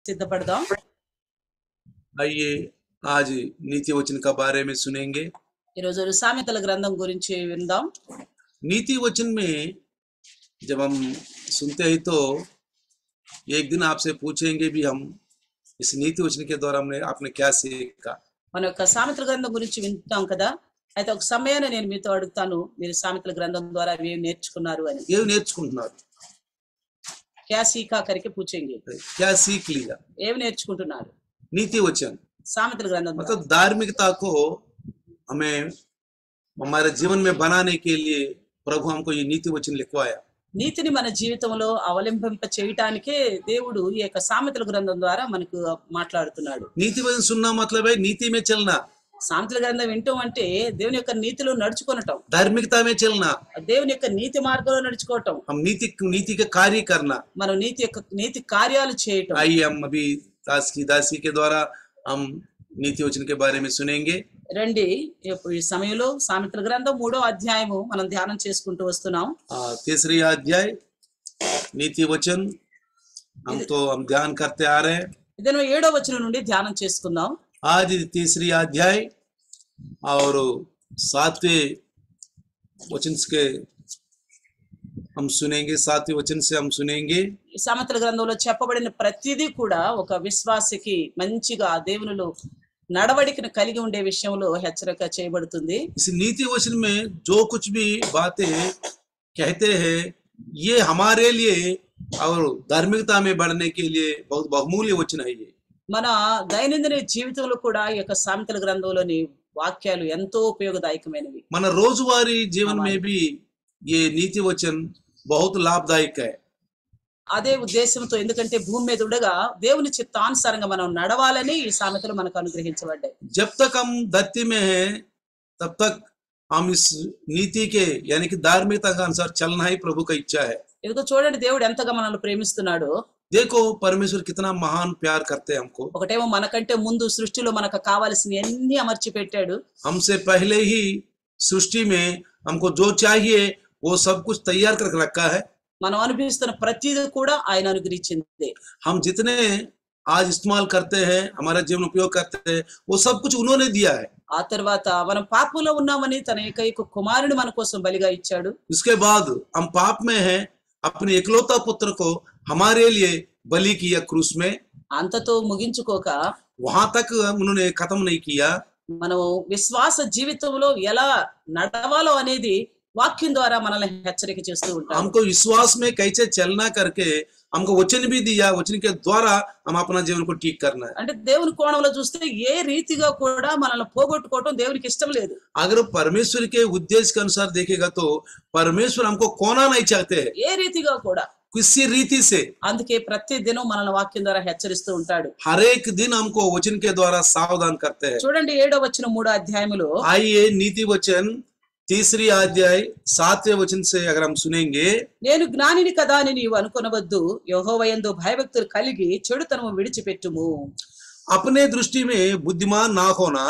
సిద్ధపడదాం आइए आज नीति वचन का बारे में सुनेंगे ఈరోజు సామెతల గ్రంథం గురించి విందాం नीति वचन में जब हम सुनते हैं तो एक दिन आपसे पूछेंगे भी हम इस नीति वचन के द्वारा हमने आपने क्या सीखा మన యొక్క సామెతల గ్రంథం గురించి వింటాం కదా అయితే ఒక సమయాన్ని నేను మీతో అడుగుతాను మీరు సామెతల గ్రంథం ద్వారా అవి ఏం నేర్చుకున్నారు అని ఏం నేర్చుకుంటున్నారు క్యా సీకా కరికి పూచెంగి क्या सीख लिया ఏమి నేర్చుకుంటున్నారు नीति वचन సామెతల గ్రంథం ద్వారా. मतलब धार्मिकता को हमें हमारे जीवन में बनाने के लिए प्रभु हमको ये नीति वचन लिखवाया నీతిని మన జీవితంలో అవలంబింప చేయటానికే దేవుడు ఈ యొక్క సామెతల గ్రంథం ద్వారా మనకు మాట్లాడుతున్నాడు नीति वचन सुनना मतलब है नीति में चलना సామెతల గ్రంథం వింటాం అంటే దేవుని యొక్క నీతిలో నడుచుకొనటం धार्मिकता में चलना దేవుని యొక్క నీతి మార్గంలో నడుచుకోవటం हम नीति नीति का कार्य करना మనం నీతి యొక్క నీతి కార్యాలు చేయటం आइए हम अभी दास की दासी के द्वारा हम नीति वचन के बारे में सुनेंगे రండి ఇప్పుడు ఈ సమయంలో సామెతల గ్రంథం మూడో అధ్యాయము మనం ధ్యానం చేసుకుంటూ వస్తున్నాం आ, तीसरी अध्याय नीति वचन हम तो हम ध्यान करते आ रहे हैं ఇదే ఏడో వచనం నుండి ధ్యానం చేసుకుందాం आज तीसरी अध्याय और सातवें वचन के हम सुनेंगे सातवें वचन से हम सुनेंगे ఈ సామెతల గ్రంథంలో చెప్పబడిన ప్రతిదీ కూడా ఒక విశ్వాసికి మంచిగా దేవునిలో నడవడికను కలిగి ఉండే విషయంలో హెచ్చరిక చేయబడుతుంది इस नीति वचन में जो कुछ भी बातें कहते हैं ये हमारे लिए और धार्मिकता में बढ़ने के लिए बहुत बहुमूल्य वचन है ये మన దైనందిన జీవితంలో కూడా ఈ యొక్క సామెతల గ్రంథంలోని వాక్యాలు ఎంతో ఉపయోగదాయకమైనవి మన రోజుवारी जीवन में भी ये नीति वचन बहुत लाभदायक है అదే ఉద్దేశంతో ఎందుకంటే భూమి మీద ఉండగా దేవుని చిత్తానుసారంగా మనం నడవాలని ఈ సామెతలు మనకు అనుగ్రహించబడ్డాయి जब तक हम धरती में हैं तब तक हम इस नीति के यानी कि धार्मिकता के अनुसार चलना ही प्रभु का इच्छा है ఎందుకో చూడండి దేవుడు ఎంతగా మనల్ని ప్రేమిస్తున్నాడో देखो परमेश्वर कितना महान प्यार करते हैं हमको ఒకటేమో మనకంటే ముందు సృష్టిలో మనకు కావాల్సిన అన్ని అమర్చి పెట్టాడు हमसे पहले ही सृष्टि में हमको जो चाहिए वो सब कुछ तैयार करके रखा है మనం అనుభవిస్తున్న ప్రతిదీ కూడా ఆయన అనుగ్రహించింది हम जितने आज इस्तेमाल करते हैं हमारा जीवन उपयोग करते हैं वो सब कुछ उन्होंने दिया है ఆ తర్వాత మనం పాపంలో ఉన్నామని తన ఏకైక కుమారుని మన కోసం బలిగా ఇచ్చాడు उसके बाद हम पाप में हैं अपने इकलौता पुत्र को हमारे लिए बलि किया क्रूस में అంతతో ముగించుకోక वहां तक उन्होंने खत्म नहीं किया మనం విశ్వాస జీవితంలో ఎలా నడవాలో అనేది వాక్యం ద్వారా మనల్ని హెచ్చరిక చేస్తూ ఉంటాం हमको विश्वास में कैसे चलना करके हमको वचन भी दिया वचन के द्वारा हम अपना जीवन को ठीक करना है అంటే దేవుని కోణంలో చూస్తే ఏ రీతిగా కూడా మనల్ని పోగొట్టుకోవటం దేవునికి ఇష్టం లేదు अगर परमेश्वर के उद्देश्य के अनुसार देखेगा तो परमेश्वर हमको कोना नहीं चाहते हैं ఏ రీతిగా కూడా किसी रीति से అందుకే ప్రతి దినం మనల్ని వాక్యం ద్వారా హెచ్చరిస్తూ ఉంటాడు हर एक दिन हमको वचन के द्वारा सावधान करते हैं చూడండి ఏడో వచ్చిన మూడో అధ్యాయములో आइए नीति वचन तीसरी अध्याय सातवें वचन से अगर हम सुनेंगे నేను జ్ఞానిని కదా అని నీవు అనుకొనవద్దు యహోవయందు భయభక్తులు కలిగి చెడుతనము విడిచిపెట్టుము अपने दृष्टि में बुद्धिमान ना होना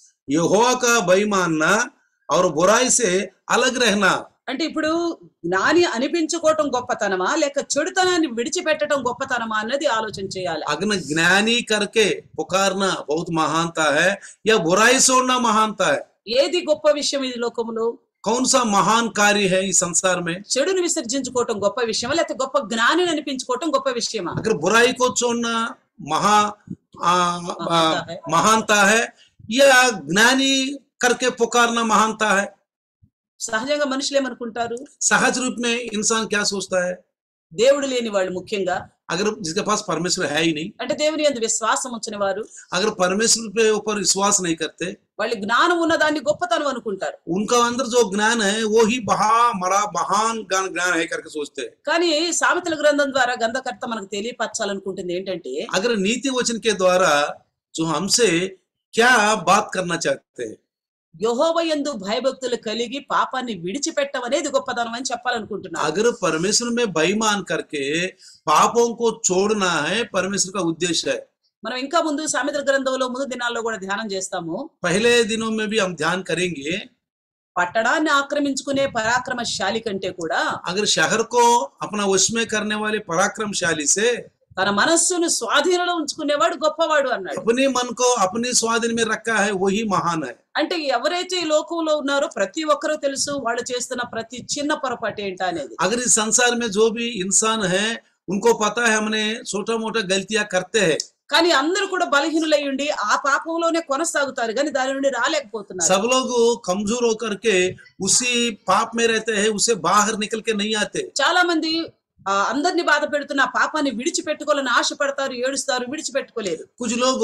यहोवा का भय मानना और बुराई से अलग रहना అంటే ఇప్పుడు జ్ఞాని అనిపించుకోవటం గొప్పతనమా లేక చెడుతనాన్ని విడిచిపెట్టడం గొప్పతనమా అన్నది ఆలోచన చేయాలి अग्न ज्ञानी करके पुकारना बहुत महानता है या बुराई से उड़ना महानता है ఏది గొప్ప విషయం ఈ లోకములో कौन सा महान कार्य है इस संसार में చెడుని విసర్జించుకోవటం గొప్ప విషయమా లేకపోతే గొప్ప జ్ఞానిని అనిపించుకోవటం గొప్ప విషయమా अगर बुराई को छोड़ना महा आ, आ, महानता है या ज्ञानी करके पुकारना महानता है సహజంగా మనుషులు ఏమనుకుంటారు सहज रूप में इंसान क्या सोचता है దేవుడు లేని వాళ్ళు ముఖ్యంగా अगर जिसके पास परमेश्वर है ही नहीं అంటే దేవుని యందు విశ్వాసం ఉంచిన వారు अगर परमेश्वर पे ऊपर विश्वास नहीं करते వాళ్ళు జ్ఞానం ఉన్న దాన్ని గొప్పతనం అనుకుంటారు उनका अंदर जो ज्ञान है वो ही बहा बड़ा महान ज्ञान ज्ञान है करके सोचते हैं కానీ సామెతల గ్రంథం ద్వారా గంధకర్త మనకు తెలియపరచాలనుకుంటుంది ఏంటంటే अगर नीति वचन के द्वारा जो हमसे क्या बात करना चाहते हैं యహోవ యందు భయభక్తులు కలిగి పాపాన్ని విడిచిపెట్టమనేది గొప్పతనం అని చెప్పాలనుకుంటున్నాను अगर परमेश्वर में बेईमान करके पापों को छोड़ना है परमेश्वर का उद्देश्य है మనం ఇంకా ముందు సామెతల గ్రంథంలో ముందు దినాల్లో కూడా ధ్యానం చేస్తాము पहले दिनों में भी हम ध्यान करेंगे పట్టణాన్ని ఆక్రమించుకునే పరాక్రమశాలి కంటే కూడా अगर शहर को अपना वश में करने वाले पराक्रमशाली से తన మనస్సును స్వాధీనంలో ఉంచుకునేవాడు గొప్పవాడు అన్నాడు अपने मन को अपने स्वाधीन में रखा है वही महान है అంటే ఎవరైతే ఈ లోకంలో ఉన్నారో ప్రతి ఒక్కరూ తెలుసు వాళ్ళు చేస్తున్న ప్రతి చిన్న పొరపాటు ఏంటా అనేది अगर इस संसार में जो भी इंसान है उनको पता है हमने छोटा मोटा गलतियां करते हैं కానీ అందరూ కూడా బలహీనులై ఉండి ఆ పాపంలోనే కొనసాగుతారు కానీ దాని నుండి రాలేకపోతున్నారు सब लोग कमजोर होकर के उसी पाप में रहते हैं उसे बाहर निकल के नहीं आते చాలా మంది ఆ అందరిని బాధ పెడుతున్న ఆ పాపాన్ని విడిచిపెట్టుకోవాలని ఆశపడతారు ఏడుస్తారు విడిచిపెట్టుకోలేరు कुछ लोग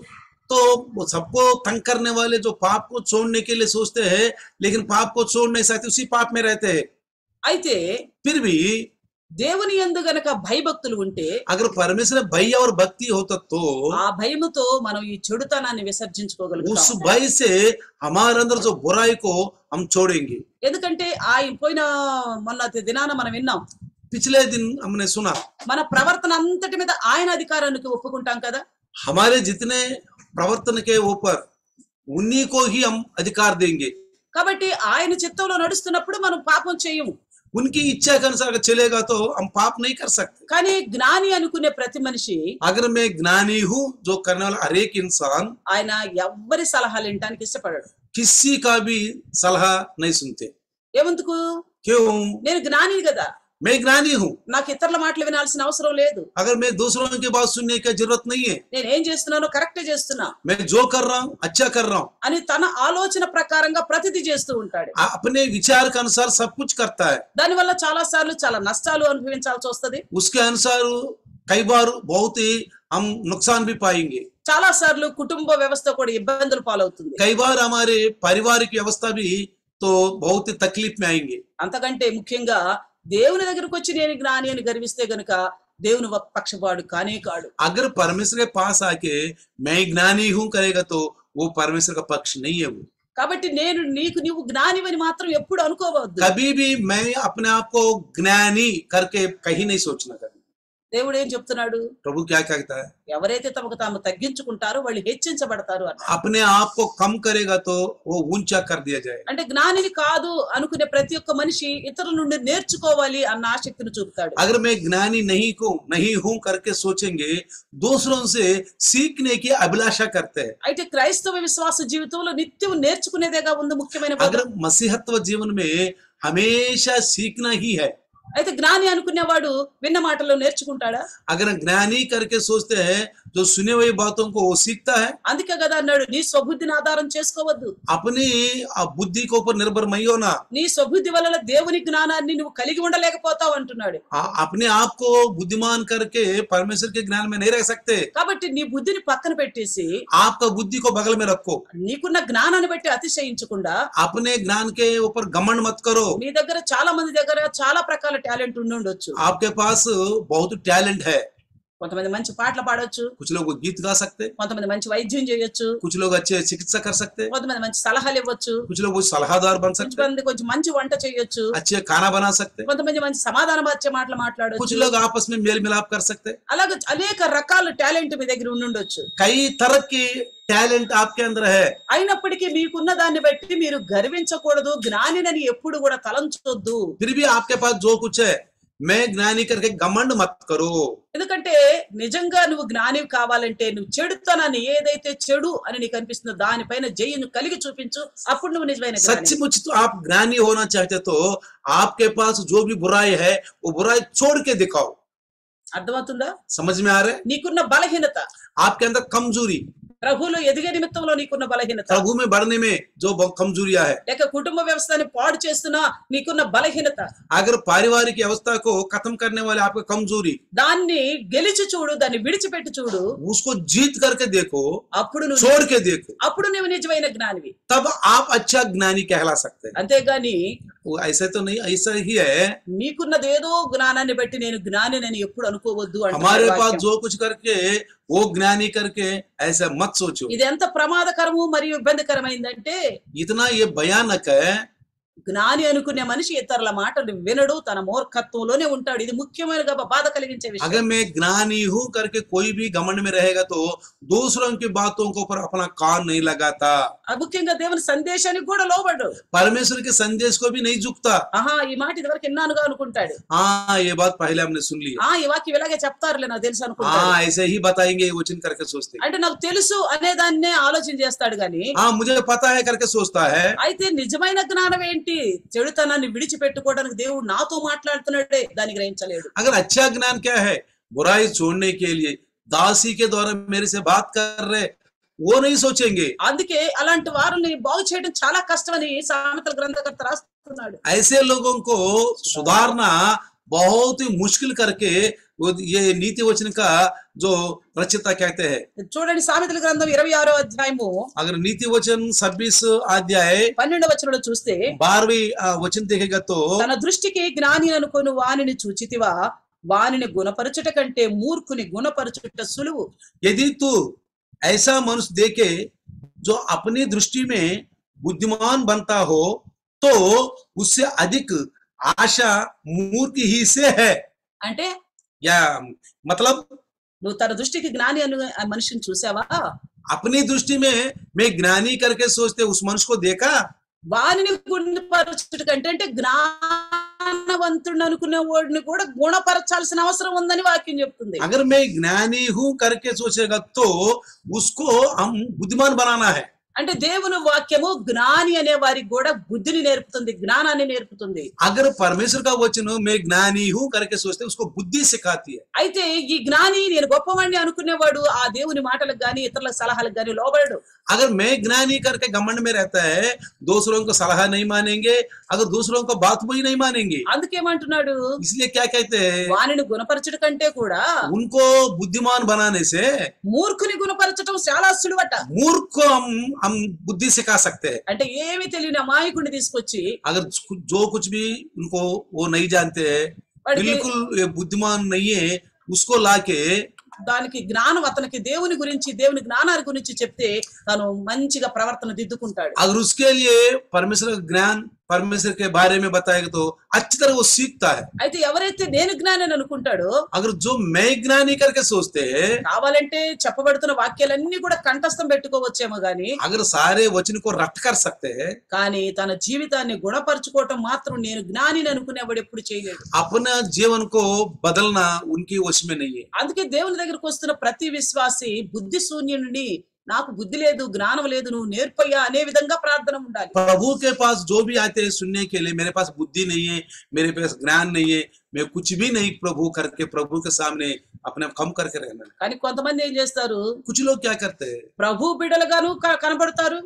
तो वो सबको तंग करने वाले जो पाप को छोड़ने के लिए सोचते हैं लेकिन पाप को छोड़ नहीं सकते उसी पाप में रहते हैं అయితే फिर भी దేవుని యందు గనక భయభక్తులు ఉంటే अगर परमेश्वर में भय और भक्ति होता तो ఆ భయముతో మనం ఈ చెడుతనాన్ని उस విసర్జించుకోగలుగుతాం भय से हमारे अंदर जो बुराई को हम छोड़ेंगे ఎందుకంటే ఆ పోయిన మొన్న దినాన మనం విన్నాం पिछले दिन हमने सुना మన ప్రవర్తన అంతటి మీద ఆయన అధికారానికి ఒప్పుకుంటాం కదా हमारे जितने प्रवर्तन के ऊपर उन्हीं को ही हम अधिकार देंगे కాబట్టి ఆయన చిత్తంలో నడుస్తున్నప్పుడు మనం పాపం చేయము उनकी इच्छा के अनुसार अगर चलेगा तो हम पाप नहीं कर सकते కానీ జ్ఞాని అనుకునే ప్రతి మనిషి अगर मैं ज्ञानी हूँ जो करने वाला हर एक इंसान ఆయన ఎవ్వరి సలహాలు వినటానికి ఇష్టపడడు किसी का भी सलाह नहीं सुनते ఏమందుకు क्यों నేను జ్ఞాని కదా मैं ज्ञानी हूँ నాకు ఇతరుల మాటలు వినాల్సిన అవసరం లేదు अगर मैं दूसरों की बात सुनने की जरूरत नहीं है నేను ఏం చేస్తున్నానో కరెక్టే చేస్తున్నా मैं जो कर रहा हूँ अच्छा कर रहा हूँ అని తన ఆలోచన ప్రకారంగా ప్రతిదీ చేస్తూ ఉంటాడు आ- अपने विचार के अनुसार सब कुछ करता है దానివల్ల చాలా సార్లు చాలా నష్టాలు అనుభవించాల్సి వస్తది उसके अनुसार कई बार बहुत ही हम नुकसान भी पाएंगे చాలా సార్లు కుటుంబ వ్యవస్థ కూడా ఇబ్బందులు పాలవుతుంది कई बार हमारे पारिवारिक व्यवस्था भी तो बहुत ही तकलीफ में आएंगे అంతకంటే ముఖ్యంగా దేవుని దగ్గరకు వచ్చి నేను జ్ఞాని అని గర్విస్తే గనుక దేవుని వ- పక్షపాడు కానే కాడు अगर परमेश्वर के पास आके मैं ज्ञानी हूं करेगा तो वो परमेश्वर का पक्ष नहीं है वो కాబట్టి నేను నీకు నీవు జ్ఞానివని మాత్రం ఎప్పుడు అనుకోవద్దు कभी भी मैं अपने आप को ज्ञानी करके कहीं नहीं सोचना कभी దేవుడు ఏం చెప్తున్నాడు प्रभु क्या कहता है ఎవరైతే తమకు తాము తగ్గించుకుంటారో వాళ్ళు హెచ్చించబడతారు అన్న अपने आप को कम करेगा तो वो ऊंचा कर दिया जाएगा అంటే జ్ఞానిని కాదు అనుకునే ప్రతి ఒక్క మనిషి ఇతరుల నుండి నేర్చుకోవాలి అన్న ఆసక్తిని చూపుతాడు अगर मैं ज्ञानी नहीं को नहीं हूं करके सोचेंगे दूसरों से सीखने की अभिलाषा करते हैं అయితే క్రైస్తవ విశ్వాస జీవితంలో నిత్యం నేర్చుకునేదేగా ఉంది ముఖ్యమైన పదం. अगर मसीहत्व जीवन में हमेशा सीखना ही है అయితే జ్ఞాని అనుకునేవాడు విన్న మాటల్లో నేర్చుకుంటాడా अगर ज्ञानी करके सोचते हैं जो सुने हुई बातों को वो सीखता है అందుకే కదా అన్నాడు నీ స్వబుద్ధిని ఆధారం చేసుకోవద్దు अपनी आ, बुद्धि के ऊपर निर्भर मई होना నీ స్వబుద్ధి వలన దేవుని జ్ఞానాన్ని నువ్వు కలిగి ఉండలేకపోతావు అంటున్నాడు आ- अपने आप को बुद्धिमान करके परमेश्वर के ज्ञान में नहीं रह सकते కాబట్టి నీ బుద్ధిని పక్కన పెట్టేసి आपका बुद्धि को बगल में रखो నీకున్న జ్ఞానాన్ని బట్టి అతిశయించకుండా अपने ज्ञान के ऊपर घमंड मत करो నీ దగ్గర చాలా మంది దగ్గర చాలా ప్రకాల టాలెంట్ ఉండి ఉండొచ్చు आपके पास बहुत टैलेंट है కొంతమంది మంచి పాటలు పాడొచ్చు कुछ लोग गीत गा सकते కొంతమంది మంచి వైద్యం చేయొచ్చు कुछ लोग अच्छे चिकित्सा कर सकते కొంతమంది మంచి సలహాలు ఇవ్వచ్చు कुछ लोग वो सलाहदार बन सकते కొంతమంది కొంచెం మంచి వంట చేయొచ్చు अच्छे खाना बना सकते కొంతమంది మంచి సమాధానం వచ్చే మాటలు कुछ మాట్లాడొచ్చు लोग आपस में मेल मिलाप कर सकते అలాగే అనేక రకాల టాలెంట్ మీ దగ్గర ఉండి ఉండొచ్చు कई तरह की टैलेंट आपके अंदर है అయినప్పటికీ మీకున్న దాన్ని బట్టి మీరు గర్వించకూడదు జ్ఞానినని ఎప్పుడు కూడా తలంచొద్దు फिर भी आपके पास जो कुछ है मैं ज्ञानी करके घमंड मत करो ఎందుకంటే నిజంగా నువ్వు జ్ఞాని కావాలంటే నువ్వు చెడుతనాన్ని ఏదైతే చెడు అని నీకు అనిపిస్తుందో దానిపైన జయ్యను కలిగి చూపించు అప్పుడు నువ్వు నిజమైన జ్ఞాని. सचमुच तो आप ज्ञानी होना चाहते तो आपके पास जो भी बुराई है वो बुराई छोड़ के दिखाओ అర్థమవుతుందా समझ में आ रहा है నీకున్న బలహీనత आपके अंदर कमजोरी ప్రభువులో ఎదిగే నిమిత్తంలో నీకున్న బలహీనత प्रभु में बढ़ने में जो ब- कमजोरियां है లేక కుటుంబ వ్యవస్థని పాడు చేస్తున్నా నీకున్న బలహీనత अगर पारिवारिक व्यवस्था को खत्म करने वाले आपकी कमजोरी దాన్ని గెలిచి చూడు దాన్ని విడిచిపెట్టి చూడు उसको जीत करके देखो అప్పుడు నువ్వు छोड़ के देखो అప్పుడు నువ్వు నిజమైన జ్ఞానివి तब आप अच्छा ज्ञानी कहला सकते हैं అంతేగాని वो ऐसे तो नहीं ऐसा ही है నీకున్నదేదో జ్ఞానాన్ని బట్టి నేను జ్ఞానినని ఎప్పుడు అనుకోవద్దు అంటున్నాడు हमारे पास వాక్యం. जो कुछ करके वो ज्ञानी करके ऐसा मत सोचो ఇది ఎంత ప్రమాదకరము మరియు ఇబ్బందికరమైందంటే इतना ये भयानक है జ్ఞాని అనుకునే మనిషి ఇతరుల మాటలు వినడు తన మూర్ఖత్వంలోనే ఉంటాడు ఇది ముఖ్యమైన గొప్ప బాధ కలిగించే విషయం अगर मैं ज्ञानी हूं करके कोई भी घमंड में रहेगा तो दूसरों की बातों के ऊपर अपना कान नहीं लगाता ఆ ముఖ్యంగా దేవుని సందేశానికి కూడా లోబడు परमेश्वर के संदेश को भी नहीं झुकता ఆహా ఈ మాట ఇదివరకు విన్నానుగా అనుకుంటాడు हाँ ये बात पहले हमने सुन ली ఆ ఈ వాక్యం ఇలాగే చెప్తారులే నాకు తెలుసు అనుకుంటాడు हाँ ऐसे ही बताएंगे ये वचन करके सोचते हैं। అంటే నాకు తెలుసు అనే దాన్నే ఆలోచన చేస్తాడు గాని हाँ मुझे पता है करके सोचता है అయితే నిజమైన జ్ఞానం ఏంటి చెడుతనాన్ని విడిచిపెట్టుకోవడానికి దేవుడు నాతో మాట్లాడుతున్నాడే దాన్ని గ్రహించలేడు अगर अच्छा ज्ञान क्या है बुराई छोड़ने के लिए दासी के द्वारा मेरे से बात कर रहे वो नहीं सोचेंगे అందుకే అలాంటి వారిని బాగు చేయడం చాలా కష్టమని సామెతల గ్రంథకర్త రాస్తున్నాడు ऐसे लोगों को सुधारना बहुत ही मुश्किल करके वो ये नीति वचन का जो रचयिता कहते हैं చూడండి సామెతల గ్రంథం ఇరవై ఆరో అధ్యాయము अगर नीति वचन छब्बीस अध्याय పన్నెండవ వచనంలో చూస్తే बारहवीं आ, वचन देखेगा तो తన దృష్టికి జ్ఞాని అనుకుని వానిని చూచితివా వానిని గుణపరచుట కంటే మూర్ఖుని గుణపరచుట సులువు यदि तू ऐसा मनुष्य देखे जो अपनी दृष्टि में बुद्धिमान बनता हो तो उससे अधिक आशा मूर्ख ही से है అంటే या मतलब నువ్వు తన దృష్టికి జ్ఞాని అను ఆ మనిషిని చూసావా अपनी दृष्टि में मैं ज्ञानी करके सोचते उस मनुष्य को देखा వానిని గుణపరచుట కంటే అంటే జ్ఞానవంతుడు అనుకునే వాడిని కూడా గుణపరచాల్సిన అవసరం ఉందని వాక్యం చెప్తుంది अगर मैं ज्ञानी हूं करके सोचेगा तो उसको हम बुद्धिमान बनाना है అంటే దేవుని వాక్యము జ్ఞాని అనే వారికి కూడా బుద్ధిని నేర్పుతుంది జ్ఞానాన్ని నేర్పుతుంది अगर परमेश्वर का वचन मैं ज्ञानी हूं करके सोचते उसको बुद्धि सिखाती है అయితే ఈ జ్ఞాని నేను గొప్పవాణ్ణి అనుకునేవాడు ఆ దేవుని మాటలకు గాని ఇతరుల సలహాలకు గాని లోబడడు अगर मैं ज्ञानी करके घमंड में रहता है दूसरों को सलाह नहीं मानेंगे अगर दूसरों को बात भी नहीं मानेंगे అందుకేమంటున్నాడు इसलिए क्या कहते हैं వానిని గుణపరచుట కంటే కూడా उनको बुद्धिमान बनाने से మూర్ఖుని గుణపరచడం చాలా సులువట मूर्ख को हम हम बुद्धि सिखा सकते हैं అంటే ఏమి తెలియని అమాయకుడిని తీసుకొచ్చి अगर जो कुछ भी उनको वो नहीं जानते हैं వాడికి बिल्कुल ये बुद्धिमान नहीं है उसको लाके దానికి జ్ఞానం అతనికి దేవుని గురించి దేవుని జ్ఞానాన్ని గురించి చెప్తే తను మంచిగా ప్రవర్తన దిద్దుకుంటాడు अगर उसके लिए परमेश्वर का ज्ञान परमेश्वर के बारे में बताएगा तो अच्छी तरह वो सीखता है అయితే ఎవరైతే నేను జ్ఞాని అని అనుకుంటాడో अगर जो मैं ज्ञानी करके सोचते हैं కావాలంటే చెప్పబడుతున్న వాక్యాలన్నీ కూడా కంఠస్థం పెట్టుకోవచ్చేమో గాని अगर सारे वचन को रट कर सकते हैं కానీ తన జీవితాన్ని గుణపరచుకోవటం మాత్రం నేను జ్ఞానిని అనుకునేవాడు ఎప్పుడు చేయలేడు अपना जीवन को बदलना उनकी वश में नहीं है అందుకే దేవుని దగ్గరకు వస్తున్న ప్రతి విశ్వాసి బుద్ధి శూన్యుని నాకు బుద్ధి లేదు జ్ఞానం లేదు నువ్వు నేర్పయ్యా అనే విధంగా ప్రార్థన ఉండాలి प्रभु के पास जो भी आते हैं सुनने के लिए मेरे पास बुद्धि नहीं है मेरे पास ज्ञान नहीं है मैं कुछ भी नहीं प्रभु करके प्रभु के सामने अपने आप कम करके रहना है। కానీ కొంతమంది ఏం చేస్తారు कुछ लोग क्या करते हैं ప్రభు బిడలుగాను క- కనబడతారు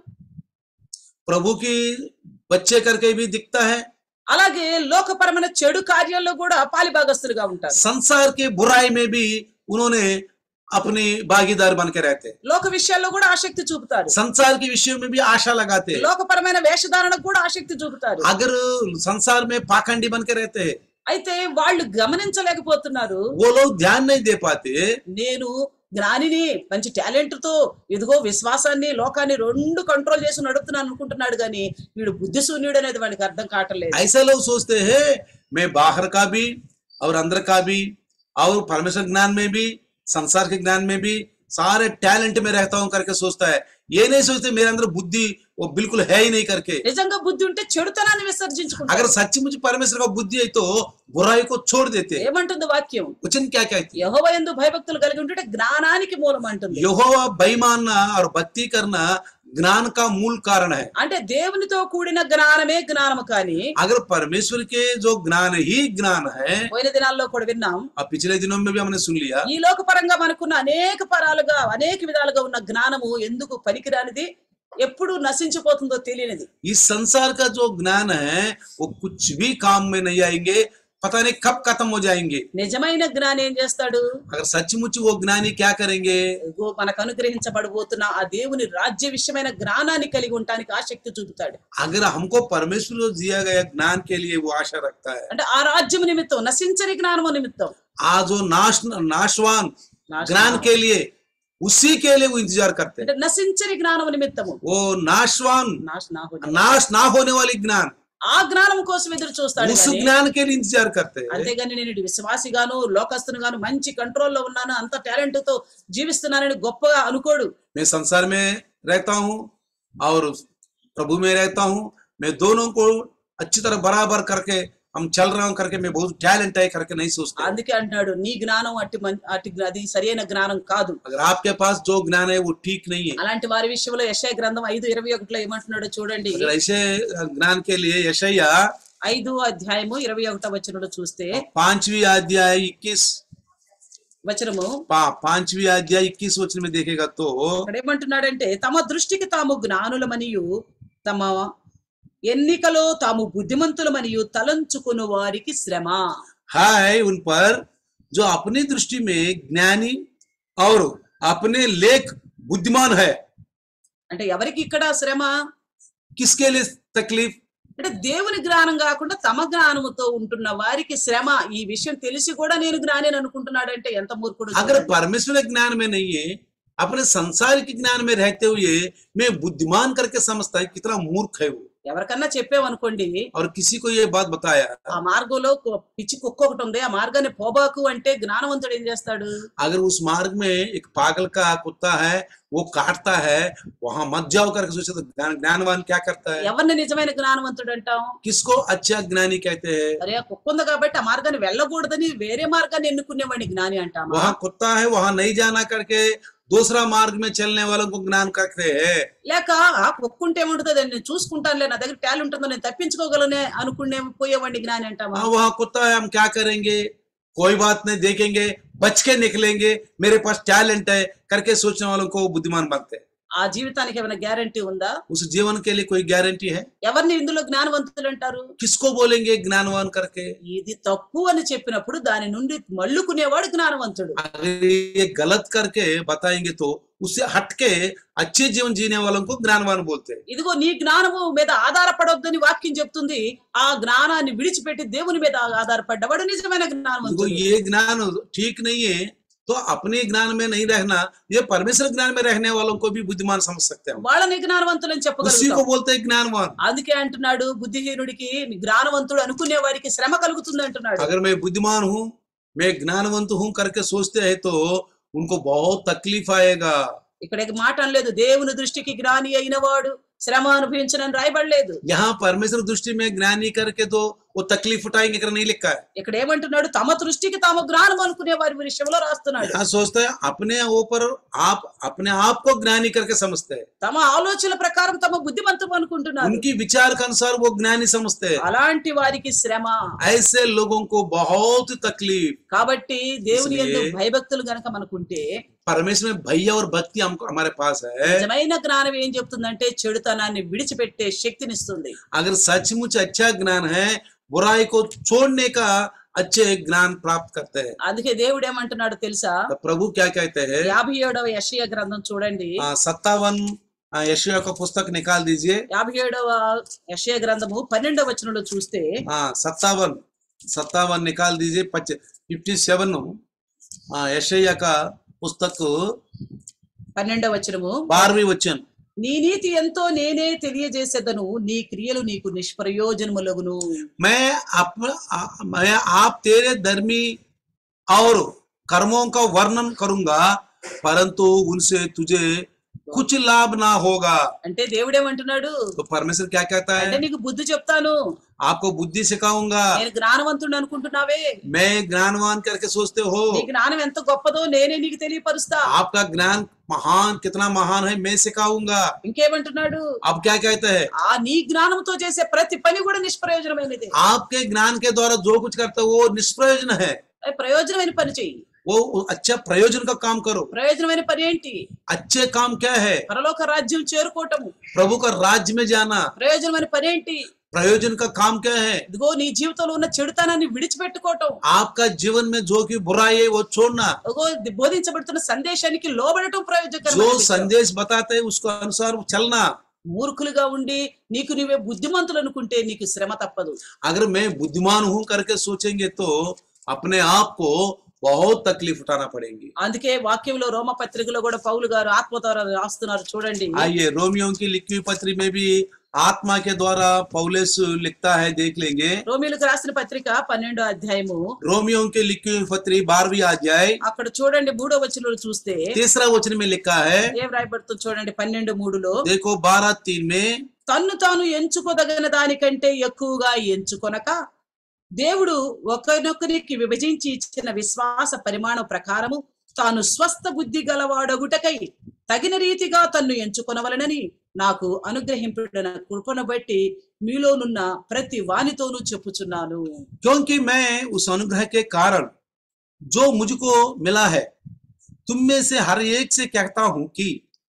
प्रभु की बच्चे करके भी दिखता है అలాగే లోకపరమైన చెడు కార్యాల్లో కూడా పాలిభాగస్తులుగా ఉంటారు संसार के बुराई में भी उन्होंने अपनी भागीदार बन के रहते हैं లోక విషయాల్లో కూడా ఆసక్తి చూపుతారు संसार के विषयों में भी आशा लगाते हैं లోకపరమైన వేషధారణకు కూడా ఆసక్తి చూపుతారు अगर संसार में पाखंडी बन के रहते हैं అయితే వాళ్ళు గమనించలేకపోతున్నారు वो लोग ध्यान नहीं दे पाते నేను జ్ఞానిని మంచి టాలెంట్ తో ఇదిగో విశ్వాసాన్ని లోకాన్ని రెండు కంట్రోల్ చేసి నడుపుతున్నాను అనుకుంటున్నాడు కానీ వీడు బుద్ధి శూన్యుడు అనేది వాడికి అర్థం కావట్లేదు ऐसा लोग सोचते हैं मैं बाहर का भी और अंदर का भी और परमेश्वर ज्ञान में भी संसार के ज्ञान में भी सारे टैलेंट में रहता हूं करके सोचता है ये नहीं सोचते मेरे अंदर बुद्धि वो बिल्कुल है ही नहीं करके నిజంగా బుద్ధి ఉంటే చెడుతనాన్ని अगर విసర్జించుకుంటారు सच्चीमुच परमेश्वर का बुद्धि है तो बुराई को छोड़ देते हैं ఏమంటుంది వాక్యం वचन क्या कहती है యహోవ ఎందు భయభక్తులు కలిగి ఉంటే జ్ఞానానికి మూలం అంటుంది यहोवा बेईमान मानना और भक्ति करना ज्ञान का मूल कारण है అంటే దేవునితో కూడిన జ్ఞానమే జ్ఞానము కానీ अगर परमेश्वर के जो ज्ञान ही ज्ञान है పోయిన దినాల్లో కూడా విన్నాం अब पिछले दिनों में भी हमने सुन लिया ఈ లోకపరంగా మనకున్న అనేక పరాలుగా అనేక విధాలుగా ఉన్న జ్ఞానము ఎందుకు పనికిరానిది ఎప్పుడు నశించిపోతుందో తెలియనిది इस संसार का जो ज्ञान है वो कुछ भी काम में नहीं आएंगे पता नहीं कब खत्म हो जाएंगे నిజమైన జ్ఞాని ఏం చేస్తాడు अगर सचमुच वो ज्ञानी क्या करेंगे ఇదిగో మనకు అనుగ్రహించబడబోతున్న ఆ దేవుని రాజ్య విషయమైన జ్ఞానాన్ని కలిగి ఉండటానికి ఆసక్తి చూపుతాడు अगर हमको परमेश्वर को दिया गया ज्ञान के लिए वो आशा रखता है అంటే ఆ రాజ్యం నిమిత్తం నశించని జ్ఞానము నిమిత్తం आज जो नाश नाशवान నాశ- ज्ञान के लिए उसी के लिए वो इंतजार करते हैं అంటే నశించని జ్ఞానము నిమిత్తము वो नाशवान నాశ నాహోని. नाश ना होने वाली ज्ञान ఆ జ్ఞానం కోసం ఎదురు చూస్తాడు उस గాని, ज्ञान के लिए इंतजार करते हैं అంతేగాని నేను ఇటు విశ్వాసిగాను లోకస్తునిగాను మంచి కంట్రోల్లో ఉన్నాను అంత టాలెంట్ తో జీవిస్తున్నానని గొప్పగా అనుకోడు मैं संसार में रहता हूँ और प्रभु में रहता हूँ मैं दोनों को अच्छी तरह बराबर करके हम चल रहा हूँ करके मैं बहुत टैलेंट है करके नहीं सोचता అందుకే అంటున్నాడు నీ జ్ఞానం అట్టి మం- అట్టి జ్ఞా- అది సరైన జ్ఞానం కాదు अगर आपके पास जो ज्ञान है वो ठीक नहीं है అలాంటి వారి విషయంలో యశయ గ్రంథం ఐదు ఇరవై ఒకటిలో ఏమంటున్నాడో చూడండి अगर ऐसे ज्ञान के लिए यशैया ఐదు అధ్యాయము ఇరవై ఒకటో వచనంలో చూస్తే पांचवी अध्याय इक्कीस వచనము पा, पांचवी अध्याय इक्कीस वचन में देखेगा तो ఇక్కడ ఏమంటున్నాడంటే తమ దృష్టికి తాము జ్ఞానులమనియు తమ ఎన్నికలో తాము బుద్ధిమంతులమనియు తలంచుకుని వారికి శ్రమ है उन पर जो अपनी दृष्टि में ज्ञानी और अपने लेख बुद्धिमान है అంటే ఎవరికి ఇక్కడ శ్రమ किसके लिए तकलीफ అంటే దేవుని జ్ఞానం కాకుండా తమ జ్ఞానముతో ఉంటున్న వారికి శ్రమ ఈ విషయం తెలిసి కూడా నేను జ్ఞాని అని అనుకుంటున్నాడంటే ఎంత మూర్ఖుడు अगर చూడండి. परमेश्वर के ज्ञान में नहीं है अपने संसार के ज्ञान में रहते हुए मैं बुद्धिमान करके समझता है कितना मूर्ख है वो ఎవరికన్నా చెప్పామనుకోండి और किसी को ये बात बताया ఆ మార్గంలో కు- పిచ్చి కుక్క ఒకటి ఉంది ఆ మార్గాన్ని పోబాకు అంటే జ్ఞానవంతుడు ఏం చేస్తాడు अगर उस मार्ग में एक पागल का कुत्ता है वो काटता है वहां मत जाओ करके सोचे तो ज्ञान- ज्ञानवान क्या करता है ఎవరిని నిజమైన జ్ఞానవంతుడు అంటాం किसको अच्छा ज्ञानी कहते हैं అరే ఆ కుక్క ఉంది కాబట్టి ఆ మార్గాన్ని వెళ్ళకూడదని వేరే మార్గాన్ని ఎన్నుకునేవాడిని జ్ఞాని అంటామా वहां कुत्ता है वहां नहीं जाना करके दूसरा मार्ग में चलने वालों को ज्ञान कहते हैं లేక ఆ కుక్క ఉంటే ఏముంటుంది నేను చూసుకుంటానులే నా దగ్గర టాలెంట్ ఉందో నేను తప్పించుకోగలనే అనుకునే పోయేవాడిని జ్ఞాని అంటామా हाँ वहां कुत्ता है हम क्या करेंगे कोई बात नहीं देखेंगे बच के निकलेंगे मेरे पास टैलेंट है करके सोचने वालों को बुद्धिमान बनते हैं ఆ జీవితానికి ఏమైనా గ్యారంటీ ఉందా उस जीवन के लिए कोई गारंटी है ఎవరిని ఇందులో జ్ఞానవంతులు అంటారు किसको बोलेंगे ज्ञानवान करके ఇది తప్పు అని చెప్పినప్పుడు దాని నుండి మళ్ళుకునేవాడు జ్ఞానవంతుడు अगर ये गलत करके बताएंगे तो उससे हटके अच्छे जीवन जीने वालों को ज्ञानवान बोलते हैं ఇదిగో నీ జ్ఞానము మీద ఆధారపడొద్దని వాక్యం చెప్తుంది ఆ జ్ఞానాన్ని విడిచిపెట్టి దేవుని మీద ఆధారపడ్డవాడు నిజమైన देखो జ్ఞానవంతుడు ये ज्ञान ठीक नहीं है तो अपने ज्ञान में नहीं रहना ये परमेश्वर ज्ञान में रहने वालों को भी बुद्धिमान समझ सकते हैं వాళ్ళని జ్ఞానవంతులని उसी को చెప్పగలుగుతాం बोलते हैं ज्ञानवान అందుకే అంటున్నాడు బుద్ధిహీనుడికి జ్ఞానవంతుడు అనుకునే వారికి శ్రమ కలుగుతుంది అంటున్నాడు अगर मैं बुद्धिमान हूँ मैं ज्ञानवंत हूँ करके सोचते हैं तो उनको बहुत तकलीफ आएगा ఇక్కడ ఈ మాట అనలేదు దేవుని దృష్టికి జ్ఞాని అయిన వాడు శ్రమ అనుభవించనని రాయబడలేదు यहाँ परमेश्वर दृष्टि में ज्ञानी करके तो वो तकलीफ उठाएंगे कर नहीं लिखा है ఇక్కడ ఏమంటున్నాడు తమ దృష్టికి తాము జ్ఞానం అనుకునే వారి విషయంలో రాస్తున్నాడు यहाँ सोचते हैं अपने ऊपर आप अपने आप को ज्ञानी करके समझते हैं తమ ఆలోచనల ప్రకారం తమ బుద్ధిమంతం అనుకుంటున్నారు उनकी विचार के अनुसार वो ज्ञानी समझते हैं అలాంటి వారికి శ్రమ ऐसे लोगों को बहुत तकलीफ కాబట్టి దేవుని इसलिए- యందు భయభక్తులు గనక మనకుంటే परमेश्वर में भैया और भक्ति हमको हमारे पास है నిజమైన జ్ఞానం ఏం చెప్తుందంటే చెడుతనాన్ని విడిచిపెట్టే శక్తినిస్తుంది अगर सचमुच अच्छा ज्ञान है बुराई को छोड़ने का अच्छे ज्ञान प्राप्त करते हैं అందుకే దేవుడు ఏమంటున్నాడు తెలుసా तो प्रभु क्या कहते हैं యాభై ఏడవ యషయ గ్రంథం చూడండి सत्तावन यशया का पुस्तक निकाल दीजिए యాభై ఏడవ యషయ గ్రంథము పన్నెండవ వచనంలో చూస్తే हाँ सत्तावन सत्तावन निकाल दीजिए फिफ्टी सेवन यशया का पुस्तक పన్నెండవ వచనము बारहवीं वचन నీ నీతి ఎంతో నేనే తెలియజేసేదను నీ క్రియలు నీకు నిష్ప్రయోజనములగును मैं अप, आ- मैं आप तेरे धर्मी और कर्मों का वर्णन करूंगा परंतु उनसे तुझे कुछ लाभ ना होगा అంటే దేవుడేమంటున్నాడు तो परमेश्वर क्या कहता అంటే है నీకు బుద్ధి చెప్తాను आपको बुद्धि सिखाऊंगा నేను జ్ఞానవంతుడు అనుకుంటున్నావే मैं ज्ञानवान करके सोचते हो నీ జ్ఞానం ఎంత గొప్పదో నేనే నీకు తెలియపరుస్తా आपका ज्ञान महान कितना महान है मैं सिखाऊंगा ఇంకేమంటున్నాడు अब क्या कहते हैं ఆ నీ జ్ఞానంతో చేసే ప్రతి పని కూడా నిష్ప్రయోజనమైనది आपके ज्ञान के द्वारा जो कुछ करते हो वो निष्प्रयोजन है అది ప్రయోజనమైన పని చెయ్యి वो अच्छा प्रयोजन का काम करो ప్రయోజనమైన పని ఏంటి अच्छे काम क्या है పరలోక రాజ్యం చేరుకోవటము प्रभु का राज्य में जाना ప్రయోజనమైన పని ఏంటి प्रयोजन का काम क्या है ఇదిగో నీ జీవితంలో ఉన్న చెడుతనాన్ని విడిచిపెట్టుకోవటం आपका जीवन में जो की बुराई है वो छोड़ना ఇదిగో బోధించబడుతున్న సందేశానికి లోబడటం जो ప్రయోజనకరమైన విషయం. संदेश बताते हैं उसको अनुसार चलना మూర్ఖులుగా ఉండి నీకు నువ్వే బుద్ధిమంతులు అనుకుంటే నీకు శ్రమ తప్పదు अगर मैं बुद्धिमान हूं करके सोचेंगे तो अपने आप को बहुत तकलीफ उठाना पड़ेगी అందుకే వాక్యంలో రోమ పత్రికలో కూడా పౌలు గారు ఆత్మ ద్వారా రాస్తున్నారు చూడండి आइए रोमियो की लिखी हुई पत्री में भी आत्मा के द्वारा पौलेस लिखता है देख लेंगे రోమిలకు రాసిన పత్రిక పన్నెండో అధ్యాయము रोमियो की लिखी हुई पत्री बारहवीं अध्याय అక్కడ చూడండి మూడో వచనంలో చూస్తే तीसरा वचन में लिखा है ఏం రాయబడుతుంది చూడండి పన్నెండు మూడులో देखो बारह तीन में తన్ను తాను ఎంచుకోదగిన దానికంటే ఎక్కువగా ఎంచుకొనక దేవుడు ఒకరినొకరికి విభజించి ఇచ్చిన విశ్వాస పరిమాణం ప్రకారము తాను స్వస్థ బుద్ధి గలవాడొగుటకై తగిన రీతిగా తన్ను ఎంచుకొనవలనని నాకు అనుగ్రహింపడిన కృపను బట్టి మీలోనున్న ప్రతి వానితోనూ చెప్పుచున్నాను क्योंकि मैं उस अनुग्रह के कारण जो मुझको मिला है तुम में से हर एक से कहता हूं कि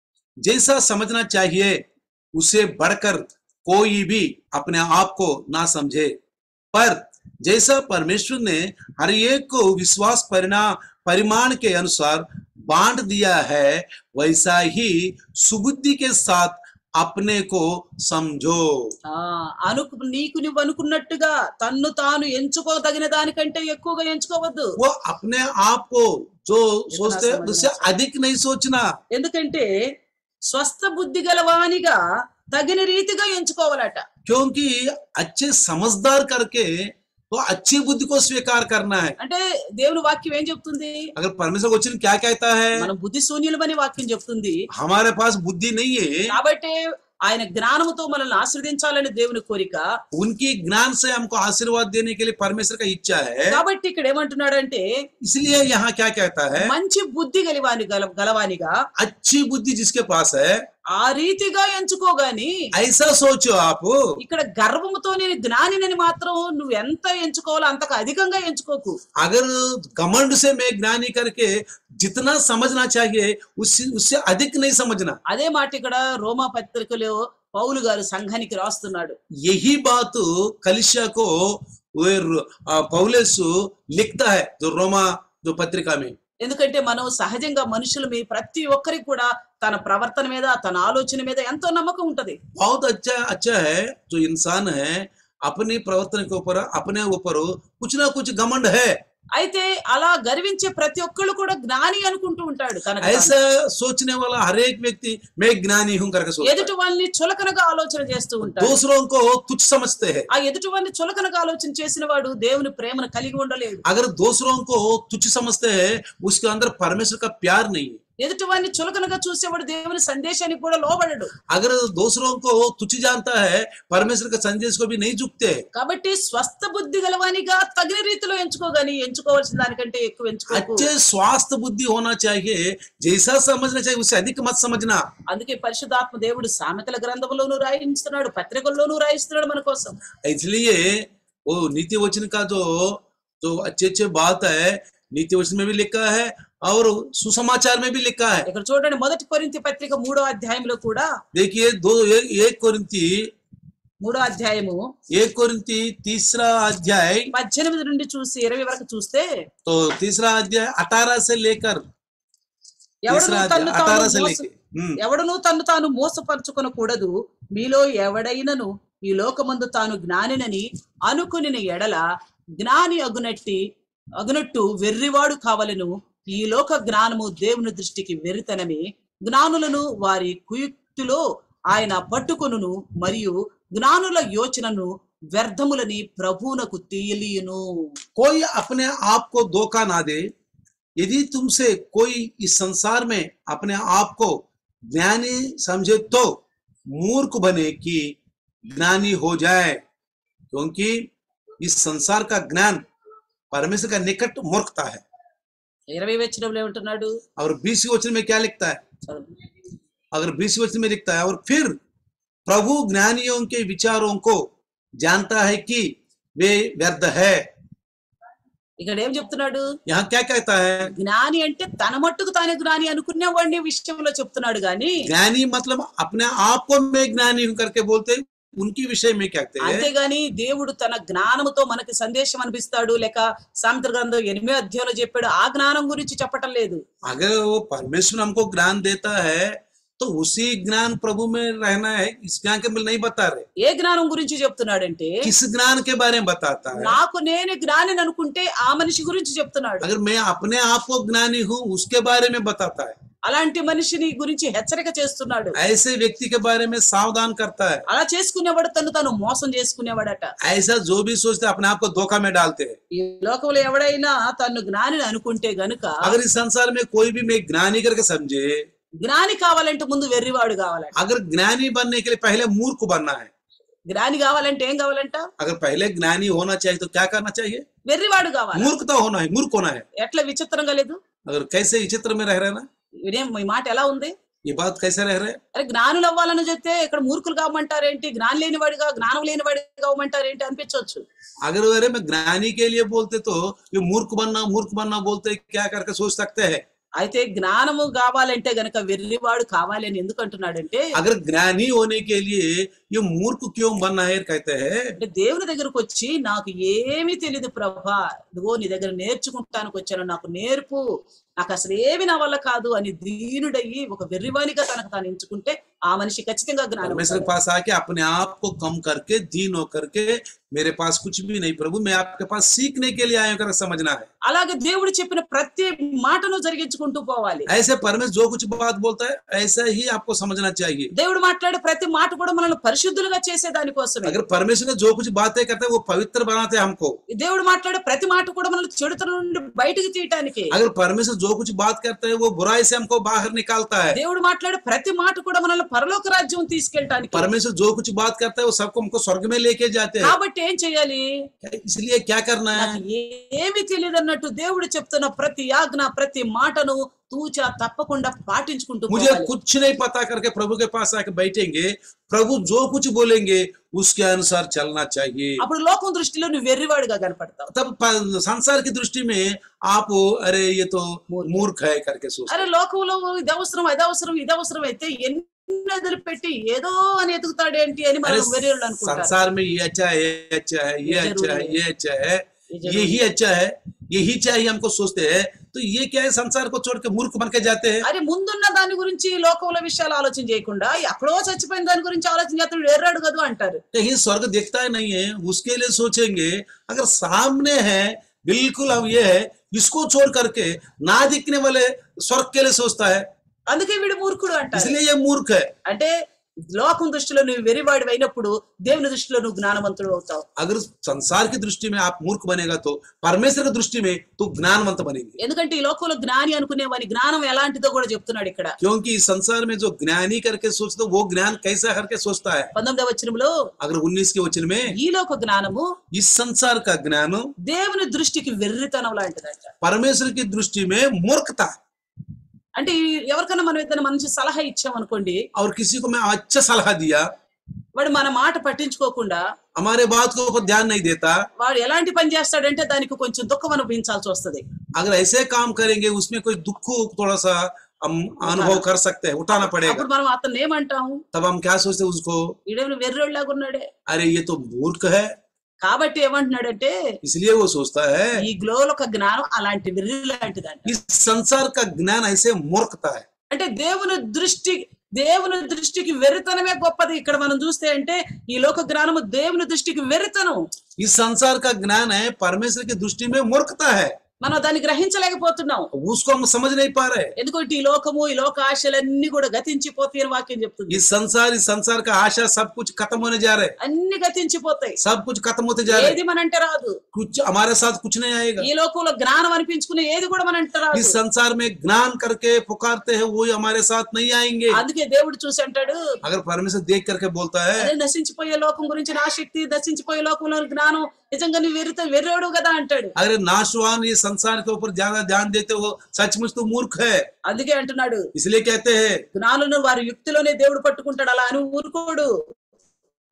जैसा समझना चाहिए उसे बढ़कर कोई भी अपने आप को ना समझे पर जैसा परमेश्वर ने हर एक को विश्वास परिणाम परिमाण के अनुसार बांट दिया है वैसा ही सुबुद्धि के साथ अपने को समझो ఆ అను నీకు నువ్వు అనుకున్నట్టుగా తన్ను తాను ఎంచుకోదగిన దానికంటే ఎక్కువగా ఎంచుకోవద్దు वो अपने आप को जो सोचते हैं समझना उससे चाहिए। अधिक नहीं सोचना ఎందుకంటే స్వస్థ బుద్ధి గలవానిగా తగిన రీతిగా ఎంచుకోవాలట क्योंकि अच्छे समझदार करके तो अच्छी बुद्धि को स्वीकार करना है అంటే దేవుని వాక్యం ఏం చెప్తుంది अगर परमेश्वर का वचन क्या कहता है మనం బుద్ధి శూన్యులమని వాక్యం చెప్తుంది हमारे पास बुद्धि नहीं है కాబట్టి ఆయన జ్ఞానముతో మనల్ని ఆశ్రదించాలని దేవుని కోరిక उनकी ज्ञान से हमको आशीर्वाद देने के लिए परमेश्वर का इच्छा है కాబట్టి ఇక్కడ ఏమంటున్నాడంటే इसलिए यहाँ क्या कहता है మంచి బుద్ధి గలివాని గల గలవానిగా अच्छी बुद्धि जिसके पास है ఆ రీతిగా ఎంచుకోగాని ऐसा सोचो आप ఇక్కడ గర్వముతో నేను జ్ఞానినని మాత్రం నువ్వు ఎంత ఎంచుకోవాలో అంతకు అధికంగా ఎంచుకోకు अगर घमंड से मैं ज्ञानी करके जितना समझना चाहिए उससे उससे अधिक नहीं समझना అదే మాట ఇక్కడ రోమా పత్రికలో పౌలు గారు సంఘానికి రాస్తున్నాడు यही बात कलिशिया को वो र- आ, पौलुस लिखता है जो रोमा जो पत्रिका में ఎందుకంటే మనం సహజంగా మనుషులమి ప్రతి ఒక్కరికి కూడా తన ప్రవర్తన మీద తన ఆలోచన మీద ఎంతో నమ్మకం ఉంటది बहुत अच्छा अच्छा है जो इंसान है अपनी प्रवर्तन के ऊपर अपने ऊपर कुछ ना कुछ घमंड है అయితే అలా గర్వించే ప్రతి ఒక్కళ్ళు కూడా జ్ఞాని అనుకుంటూ ఉంటాడు కనుక ऐसा सोचने वाला हर एक व्यक्ति मैं ज्ञानी हूं करके सोचता ఎదుటి है వాళ్ళని చులకనగా ఆలోచన చేస్తూ ఉంటాడు दूसरों को तुच्छ समझते हैं ఆ ఎదుటి వాళ్ళని చులకనగా ఆలోచన చేసిన వాడు దేవుని ప్రేమను కలిగి ఉండలేడు अगर दूसरों को तुच्छ समझते हैं उसके अंदर परमेश्वर का प्यार नहीं है ఎదుటి వాడిని చులకనగా చూసేవాడు దేవుని సందేశానికి కూడా లోబడడు अगर दूसरों को तुच्छ जानता है परमेश्वर के संदेश को भी नहीं झुकते हैं కాబట్టి స్వస్థ బుద్ధి గలవానిగా తగిన రీతిలో ఎంచుకోగాని ఎంచుకోవాల్సిన దానికంటే ఎక్కువ ఎంచుకోకు अच्छे स्वास्थ्य बुद्धि होना चाहिए जैसा समझना चाहिए उससे अधिक मत समझना అందుకే పరిశుద్ధాత్మ దేవుడు సామెతల గ్రంథంలోనూ రాయిస్తున్నాడు పత్రికల్లోనూ రాయిస్తున్నాడు మన కోసం इसलिए वो नीति वचन का जो जो अच्छे अच्छे बात है नीति वचन में भी लिखा है और सुसमाचार में भी लिखा है ఇక్కడ చూడండి మొదటి కొరింతి పత్రిక మూడో అధ్యాయంలో కూడా देखिए दो एक, एक कोरिंती మూడో అధ్యాయము एक कोरिंती तीसरा अध्याय పద్దెనిమిది నుండి చూసి ఇరవై వరకు చూస్తే तो तीसरा अध्याय अठारह से लेकर ఎవడును तीसरा తన్ను अध्याय తాను अठारह से మోస- लेकर हम्म, ఎవడును తన్ను తాను మోసపరచుకొనకూడదు మీలో ఎవడైనను ఈ లోకమందు తాను జ్ఞానినని అనుకుని ఎడల జ్ఞాని అగునట్టి అగునట్టు వెర్రివాడు కావలను ఈ లోక జ్ఞానము దేవుని దృష్టికి వెర్రితనమే జ్ఞానులను వారి కుయుక్తిలో ఆయన పట్టుకొనును మరియు జ్ఞానుల యోచనను వ్యర్థములని ప్రభువునకు తెలియను कोई अपने आप को धोखा ना दे यदि तुमसे कोई इस संसार में अपने आप को ज्ञानी समझे तो मूर्ख बने कि ज्ञानी हो जाए क्योंकि इस संसार का ज्ञान परमेश्वर का निकट मूर्खता है ఇరవై వచ్చినంలో ఏమంటున్నాడు और बीसी वचन में क्या लिखता है చదువు. अगर बीसी वचन में लिखता है और फिर प्रभु ज्ञानियों के विचारों को जानता है कि वे व्यर्थ है ఇక్కడ ఏం చెప్తున్నాడు यहाँ क्या कहता है జ్ఞాని అంటే తన మట్టుకు తానే జ్ఞాని అనుకునే వాడిని విషయంలో చెప్తున్నాడు గాని ज्ञानी मतलब अपने आप को मैं ज्ञानी हूं करके बोलते हैं, उनके विषय में कहते हैं అంతేగాని దేవుడు తన జ్ఞానముతో మనకి సందేశం అనిపిస్తాడు లేక సామెత గ్రంథం ఎనిమిదో అధ్యాయంలో చెప్పాడు ఆ జ్ఞానం గురించి చెప్పటం లేదు अगर वो परमेश्वर हमको ज्ञान देता है तो उसी ज्ञान प्रभु में रहना है इस ज्ञान के मिल नहीं बता रहे ఏ జ్ఞానం గురించి చెప్తున్నాడంటే किस ज्ञान के बारे में बताता है నాకు నేను జ్ఞాని అనుకుంటే ఆ మనిషి గురించి చెప్తున్నాడు अगर मैं अपने आप को ज्ञानी हूँ उसके बारे में बताता है అలాంటి మనిషిని గురించి హెచ్చరిక చేస్తున్నాడు ऐसे व्यक्ति के बारे में सावधान करता है అలా చేసుకునేవాడు తను తను మోసం చేసుకునేవాడట ऐसा जो भी सोचते हैं, अपने आप को धोखा में डालते हैं ఈ లోకంలో ఎవడైనా తను జ్ఞాని అనుకుంటే గనుక अगर इस संसार में कोई भी मैं ज्ञानी करके समझे జ్ఞాని కావాలంటే ముందు వెర్రివాడు కావాలంట अगर ज्ञानी बनने के लिए पहले मूर्ख बनना है జ్ఞాని కావాలంటే ఏం కావాలంట अगर पहले ज्ञानी होना चाहिए तो क्या करना चाहिए వెర్రివాడు కావాలి मूर्खता होना है मूर्ख होना है ఎట్లా విచిత్రంగా లేదు अगर कैसे विचित्र में रह रहे हैं ना ఇదేం ఈ మాట ఎలా ఉంది ये बात कैसे रह रहे हैं అరే జ్ఞానులు అవ్వాలని చెప్తే ఇక్కడ మూర్ఖులు కావమంటారేంటి జ్ఞానం లేనివాడిగా జ్ఞానం లేనివాడిగా కావమంటారేంటి అనిపించవచ్చు अगर अरे मैं ज्ञानी के लिए बोलते तो ये मूर्ख बनना मूर्ख बनना बोलते क्या करके सोच सकते हैं అయితే జ్ఞానము కావాలంటే గనక వెర్రివాడు కావాలి అని ఎందుకు అంటున్నాడంటే अगर ज्ञानी होने के लिए ये मूर्ख क्यों बनना है कहते हैं అంటే దేవుని దగ్గరకు వచ్చి నాకు ఏమీ తెలియదు ప్రభా ఇదిగో నీ దగ్గర నేర్చుకుంటానికి వచ్చాను నాకు నేర్పు నాకు అసలు ఏమి నా వల్ల కాదు అని దీనుడయ్యి ఒక వెర్రివానిగా తనకు తాను ఎంచుకుంటే ఆ మనిషి ఖచ్చితంగా జ్ఞానం परमेश्वर के पास आके अपने आप को कम करके दीन होकर के मेरे पास कुछ भी नहीं प्रभु मैं आपके पास सीखने के लिए आया हूं करके समझना है అలాగే దేవుడు చెప్పిన ప్రతి మాటను జరిగించుకుంటూ పోవాలి ऐसे परमेश्वर जो कुछ बात बोलता है ऐसा ही आपको समझना चाहिए దేవుడు మాట్లాడే ప్రతి మాట కూడా మనల్ని పరిశుద్ధులుగా చేసే దానికోసమే अगर परमेश्वर ने जो कुछ बातें करते हैं वो पवित्र बनाते हैं हमको ఈ దేవుడు మాట్లాడే ప్రతి మాట కూడా మనల్ని చెడుతనం నుండి బయటికి తీయటానికి अगर परमेश्वर जो कुछ बात करते हैं वो बुराई से हमको बाहर निकालता है దేవుడు మాట్లాడే ప్రతి మాట కూడా మనల్ని పరలోక రాజ్యం తీసుకెళ్ళటానికి परमेश्वर जो कुछ बात करता है वो सबको हमको स्वर्ग में लेके जाते हैं కాబట్టి ఏం చేయాలి इसलिए क्या करना है నాకు ఏమీ తెలియదు అన్నట్టు దేవుడు చెప్తున్న ప్రతి ఆజ్ఞ ప్రతి మాటను తూచా తప్పకుండా పాటించుకుంటూ मुझे పోవాలి. कुछ नहीं पता करके प्रभु के पास आके बैठेंगे प्रभु जो कुछ बोलेंगे उसके अनुसार चलना चाहिए అప్పుడు లోకం దృష్టిలో నువ్వు వెర్రివాడిగా కనపడతావు तब प- संसार की दृष्टि में आप अरे ये तो मूर्ख है करके सोचते అరే లోకంలో ఇది అవసరం అది అవసరం ఇది అవసరం అయితే ఎన్ని వదిలిపెట్టి ఏదో అని ఎదుగుతాడేంటి అని अरे మనం వెర్రివాళ్ళు అనుకుంటారు संसार में ये अच्छा है ये अच्छा है ये ये अच्छा है जरूरी ये अच्छा है ये जरूरी यही अच्छा है यही चाहिए हमको सोचते हैं तो ये क्या है संसार को छोड़ के मूर्ख बन के जाते हैं అరే ముందున్న దాని గురించి లోకంలో విషయాలు ఆలోచన చేయకుండా ఎక్కడో చచ్చిపోయిన దాని గురించి ఆలోచన చేస్తాడు ఎర్రాడు కదా అంటారు कहीं स्वर्ग दिखता ही नहीं है उसके लिए सोचेंगे अगर सामने है बिल्कुल अब ये है इसको छोड़ करके ना दिखने वाले स्वर्ग के लिए सोचता है అందుకే వీడు మూర్ఖుడు అంటారు इसलिए ये मूर्ख है అంటే లోకం దృష్టిలో నువ్వు వెరివాడి అయినప్పుడు దేవుని దృష్టిలో నువ్వు జ్ఞానవంతుడు అవుతావు अगर संसार की दृष्टि में आप मूर्ख बनेगा तो परमेश्वर की दृष्टि में तो ज्ञानवंत बनेंगे ఎందుకంటే ఈ లోకంలో జ్ఞాని అనుకునేవాని జ్ఞానం ఎలాంటిదో కూడా చెప్తున్నాడు ఇక్కడ क्योंकि इस संसार में जो ज्ञानी करके सोचते वो ज्ञान कैसा करके सोचता है పంతొమ్మిదవ వచనంలో अगर उन्नीस के वचन में ఈ లోక జ్ఞానము इस संसार का ज्ञान దేవుని దృష్టికి వెర్రితనం లాంటిదంట परमेश्वर की दृष्टि में मूर्खता है। అంటే ఈ- ఎవరికైనా మనం ఏదైనా మంచి సలహా ఇచ్చాం అనుకోండి और किसी को मैं अच्छा सलाह दिया వాడు మన మాట పట్టించుకోకుండా हमारे बात को ऊपर ध्यान नहीं देता వాడు ఎలాంటి పని చేస్తాడంటే దానికి కొంచెం దుఃఖం అనుభవించాల్సి వస్తది अगर ऐसे काम करेंगे उसमें कोई दुख थोड़ा सा हम अनुभव कर सकते हैं उठाना पड़ेगा అప్పుడు మనం అతను ఏమంటాము तब हम क्या सोचते हैं उसको ఈడేమైనా వెర్రోళ్ళలాగా ఉన్నాడే अरे ये तो मूर्ख है కాబట్టి ఏమంటున్నాడంటే इसलिए वो सोचता है ఈ గ్లోలోక జ్ఞానం అలాంటి వెర్రి లాంటిదంట इस संसार का ज्ञान ऐसे मूर्खता है అంటే దేవుని దృష్టి దేవుని దృష్టికి వెర్రితనమే గొప్పది ఇక్కడ మనం చూస్తే అంటే ఈ లోక జ్ఞానము దేవుని దృష్టికి వెర్రితనం इस संसार का ज्ञान है परमेश्वर की दृष्टि में मूर्खता है మనం దాన్ని గ్రహించలేకపోతున్నాం उसको हम समझ नहीं पा रहे ఎందుకంటే ఈ లోకము ఈ లోక ఆశలన్నీ కూడా గతించిపోతాయి అని వాక్యం చెప్తుంది इस संसार इस संसार का आशा सब कुछ खत्म होने जा रहे అన్ని గతించిపోతాయి सब कुछ खत्म होते जा रहे ఏది మన అంటే రాదు कुछ हमारे साथ कुछ नहीं आएगा ఈ లోకంలో జ్ఞానం అనిపించుకునే ఏది కూడా మన అంటే రాదు इस संसार में ज्ञान करके पुकारते हैं वो हमारे साथ नहीं आएंगे అందుకే దేవుడు చూసి అంటాడు अगर परमेश्वर देख करके बोलता है అదే నశించిపోయే లోకం గురించి నా శక్తి నశించిపోయే లోకంలో జ్ఞానం నిజంగా నువ్వు వెరిత వెర్రోడు కదా అంటాడు अगर नाशवान ये संसार के ऊपर ज्यादा ध्यान देते हो सचमुच तो मूर्ख है అందుకే అంటున్నాడు इसलिए कहते हैं జ్ఞానులను వారి యుక్తిలోనే దేవుడు పట్టుకుంటాడు అలా అని ఊరుకోడు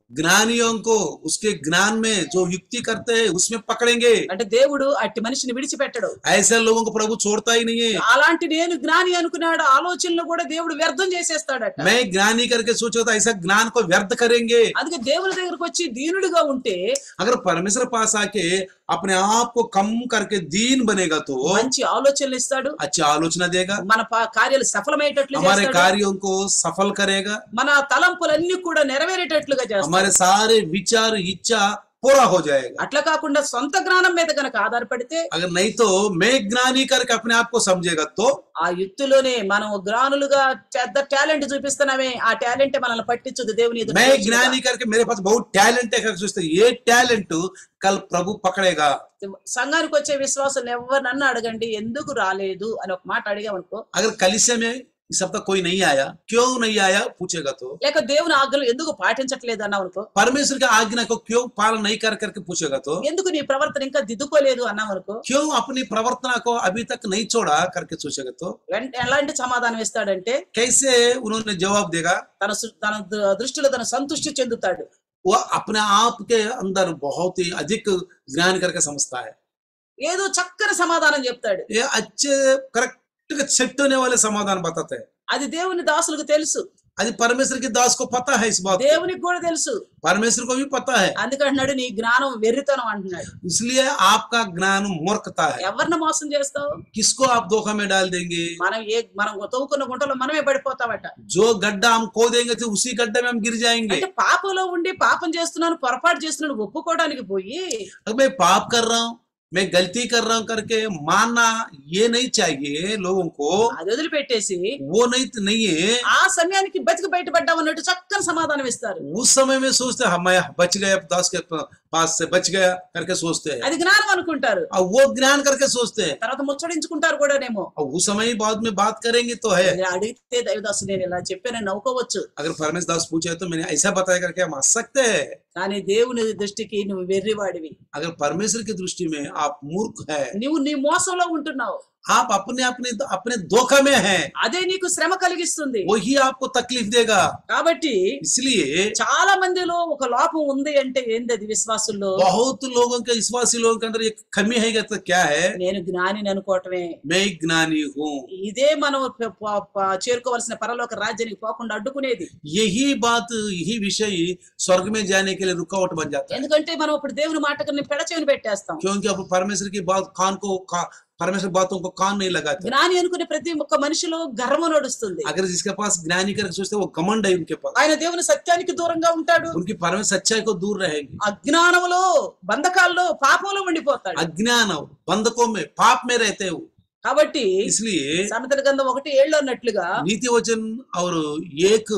ज्ञानियों को उसके ज्ञान में जो युक्ति करते हैं उसमें पकड़ेंगे అంటే దేవుడు అట్టి మనిషిని విడిచిపెట్టడు ऐसे लोगों को प्रभु छोड़ता ही नहीं है అలాంటి నేను జ్ఞాని అనుకున్నాడు ఆలోచనలు కూడా దేవుడు వ్యర్థం చేసేస్తాడట मैं ज्ञानी करके सोचो तो ऐसा ज्ञान को व्यर्थ करेंगे అందుకే దేవుని దగ్గరకు వచ్చి దీనుడిగా ఉంటే अगर परमेश्वर पास आके अपने आप को कम करके दीन बनेगा तो మంచి ఆలోచనలు ఇస్తాడు अच्छी आलोचना देगा మన ప- కార్యాలు సఫలమయ్యేటట్లు हमारे చేస్తాడు कार्यों को सफल करेगा మన తలంపులన్నీ కూడా నెరవేరేటట్లుగా చేస్తాడు हमारे सारे विचार इच्छा पूरा हो जाएगा అట్లా కాకుండా సొంత జ్ఞానం మీద గనక ఆధారపడితే अगर नहीं तो मैं ज्ञानी करके अपने आप को समझेगा तो ఆ యుక్తిలోనే మనం జ్ఞానులుగా పెద్ద టాలెంట్ చూపిస్తున్నామే ఆ టాలెంట్ మనల్ని పట్టించదు దేవుని ఎదుట मैं నిలుచుగా. ज्ञानी करके मेरे पास बहुत टैलेंट है करके सोचते ये टैलेंट कल प्रभु पकड़ेगा సంఘానికి వచ్చే విశ్వాసం ఎవరినన్నా అడగండి ఎందుకు రాలేదు అని ఒక మాట అడిగామనుకో अगर कलिसिया में इस हफ्ता कोई नहीं आया क्यों नहीं आया पूछेगा तो లేక దేవుని ఆజ్ఞలు ఎందుకు పాటించట్లేదు అన్నావు అనుకో परमेश्वर की आज्ञा को क्यों पालन नहीं कर करके पूछेगा तो ఎందుకు నీ ప్రవర్తన ఇంకా దిద్దుకోలేదు అన్నావు అనుకో क्यों अपनी प्रवर्तना को अभी तक नहीं छोड़ा करके सोचेगा तो వెంట ఎలాంటి సమాధానం ఇస్తాడంటే कैसे उन्होंने जवाब देगा తన సు- తన ద- దృష్టిలో తన సంతృష్టి చెందుతాడు वो अपने आप के अंदर बहुत ही अधिक ज्ञान करके समझता है ఏదో చక్కని సమాధానం చెప్తాడు ये अच्छे करेक्ट सेट होने वाले समाधान बताते हैं అది దేవుని దాసులకు తెలుసు अभी परमेश्वर की दास को पता है इस बात को। దేవునికి కూడా తెలుసు परमेश्वर को भी पता है అందుకంటున్నాడు నీ జ్ఞానం వెర్రితనం అంటున్నాడు इसलिए आपका ज्ञान मूर्खता है ఎవరిని మోసం చేస్తావు किसको आप धोखा में डाल देंगे మనం ఏ మనం తవ్వుకున్న గుంటలో మనమే పడిపోతామట जो गड्ढा हम खो देंगे तो उसी गड्ढे में हम गिर जाएंगे అంటే పాపంలో ఉండి పాపం చేస్తున్నాను పొరపాటు చేస్తున్నాను ఒప్పుకోవడానికి పోయి अगर मैं पाप कर रहा हूँ मैं गलती कर रहा हूँ करके मानना ये नहीं चाहिए लोगों को అది వదిలిపెట్టేసి वो नहीं नहीं है ఆ సమయానికి బతికి బయటపడ్డాం అన్నట్టు చక్కని సమాధానం ఇస్తారు उस समय में सोचते हैं, मैं बच गया दास के पास से बच गया करके सोचते हैं అది జ్ఞానం అనుకుంటారు और वो ज्ञान करके सोचते हैं తర్వాత ముచ్చడించుకుంటారు కూడానేమో और उस समय ही बाद में बात करेंगे तो है అది అడిగితే దైవదాసు నేను ఇలా చెప్పానని నవ్వుకోవచ్చు अगर परमेश्वर दास पूछे तो मैंने ऐसा बताया करके हम हंस सकते हैं కానీ దేవుని దృష్టికి నువ్వు వెర్రివాడివి अगर परमेश्वर की दृष्टि में आप मूर्ख है నువ్వు నీ మోసంలో ఉంటున్నావు आप अपने अपने अपने धोखा में हैं అదే నీకు శ్రమ కలిగిస్తుంది वही आपको तकलीफ देगा కాబట్టి इसलिए చాలా మందిలో ఒక లోపం ఉంది అంటే ఏంది అది విశ్వాసుల్లో बहुत लोगों के विश्वासी लोगों के अंदर एक कमी है तो क्या है నేను జ్ఞానిని అనుకోవటమే मैं एक ज्ञानी हूँ ఇదే మనం ప- ప- ప- చేరుకోవాల్సిన పరలోక రాజ్యానికి పోకుండా అడ్డుకునేది यही बात यही विषय स्वर्ग में जाने के लिए रुकावट बन जाता है ఎందుకంటే మనం ఇప్పుడు దేవుని మాటకు పెడచెవిని పెట్టేస్తాం क्योंकि अब परमेश्वर की बात कान को का, परमेश्वर बातों को कान नहीं लगाते జ్ఞాని అనుకునే ప్రతి ఒక్క మనిషిలో గర్వం నడుస్తుంది अगर जिसके पास ज्ञानी करके सोचते हैं, वो घमंड है उनके पास ఆయన దేవుని సత్యానికి దూరంగా ఉంటాడు उनकी परमेश्वर सच्चाई को दूर रहेगी అజ్ఞానంలో బంధకాల్లో పాపంలో ఉండిపోతాడు अज्ञान बंधकों में पाप में रहते हो కాబట్టి इसलिए సామెతల గంధం ఒకటి ఏళ్ళు అన్నట్లుగా नीति वचन और एक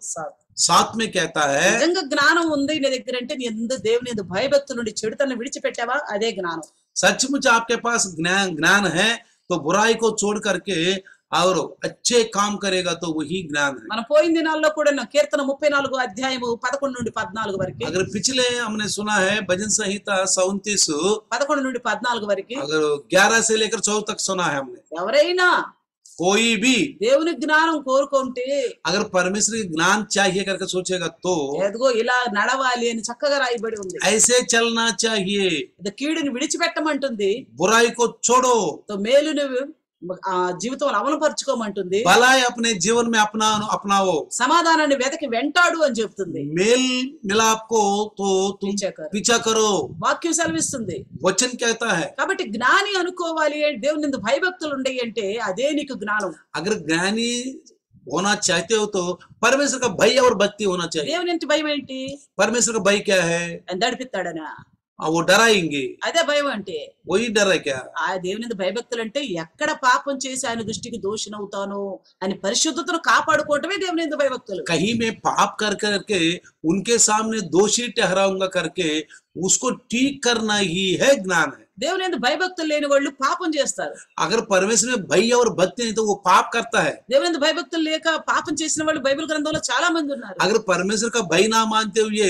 साथ में कहता है నిజంగా జ్ఞానం ఉంది నీ దగ్గర అంటే నీ ఎందు దేవుని ఎందు భయభక్తుల నుండి చెడుతను విడిచిపెట్టావా అదే జ్ఞానం सचमुच आपके पास ज्ञान ज्ञान है तो बुराई को छोड़ करके और अच्छे काम करेगा तो वही ज्ञान है మన పోయిన దినాల్లో కూడా నా కీర్తన ముప్పై నాలుగు అధ్యాయము పదకొండు నుండి పద్నాలుగు వరకు अगर पिछले हमने सुना है भजन संहिता सौतीस పదకొండు నుండి పద్నాలుగు వరకు अगर ग्यारह से लेकर चौदह तक सुना है हमने ఎవరైనా कोई भी దేవుని జ్ఞానం కోరుకుంటే अगर परमेश्वर की ज्ञान चाहिए करके सोचेगा तो ఎదుగో ఇలా నడవాలి అని చక్కగా రాయబడి ఉంది ऐसे चलना चाहिए ఇది కీడుని విడిచిపెట్టమంటుంది बुराई को छोड़ो తో మేలును ఆ జీవితంలో అమలుపరుచుకోమంటుంది भलाई अपने जीवन में अपना अपनाओ సమాధానాన్ని వెతకి వెంటాడు అని చెప్తుంది मेल मिलाप को तो तुम పిచ్చాకరు. पीछा करो వాక్యం సెలవిస్తుంది वचन कहता है కాబట్టి జ్ఞాని అనుకోవాలి దేవుని యందు భయభక్తులు ఉండయి అంటే అదే నీకు జ్ఞానం अगर ज्ञानी होना चाहते हो तो परमेश्वर का भय और भक्ति होना चाहिए దేవుని ఇంటి భయం ఏంటి परमेश्वर का भय क्या है ఆయన దడిపిస్తాడనా हाँ, वो डराएंगे అదే భయం అంటే वही डर है क्या ఆ దేవుని యందు భయభక్తులు అంటే ఎక్కడ పాపం చేసి ఆయన దృష్టికి దోషినవుతాను అని పరిశుద్ధతను కాపాడుకోవటమే దేవుని యందు భయభక్తులు कहीं मैं पाप कर करके उनके सामने दोषी ठहराऊंगा करके उसको ठीक करना ही है ज्ञान है దేవుని యందు భయభక్తులు లేని వాళ్ళు పాపం చేస్తారు अगर परमेश्वर में भय और भक्ति नहीं तो वो पाप करता है దేవుని యందు భయభక్తులు లేక పాపం చేసిన వాళ్ళు బైబిల్ గ్రంథంలో చాలా మంది ఉన్నారు अगर परमेश्वर का भय ना मानते हुए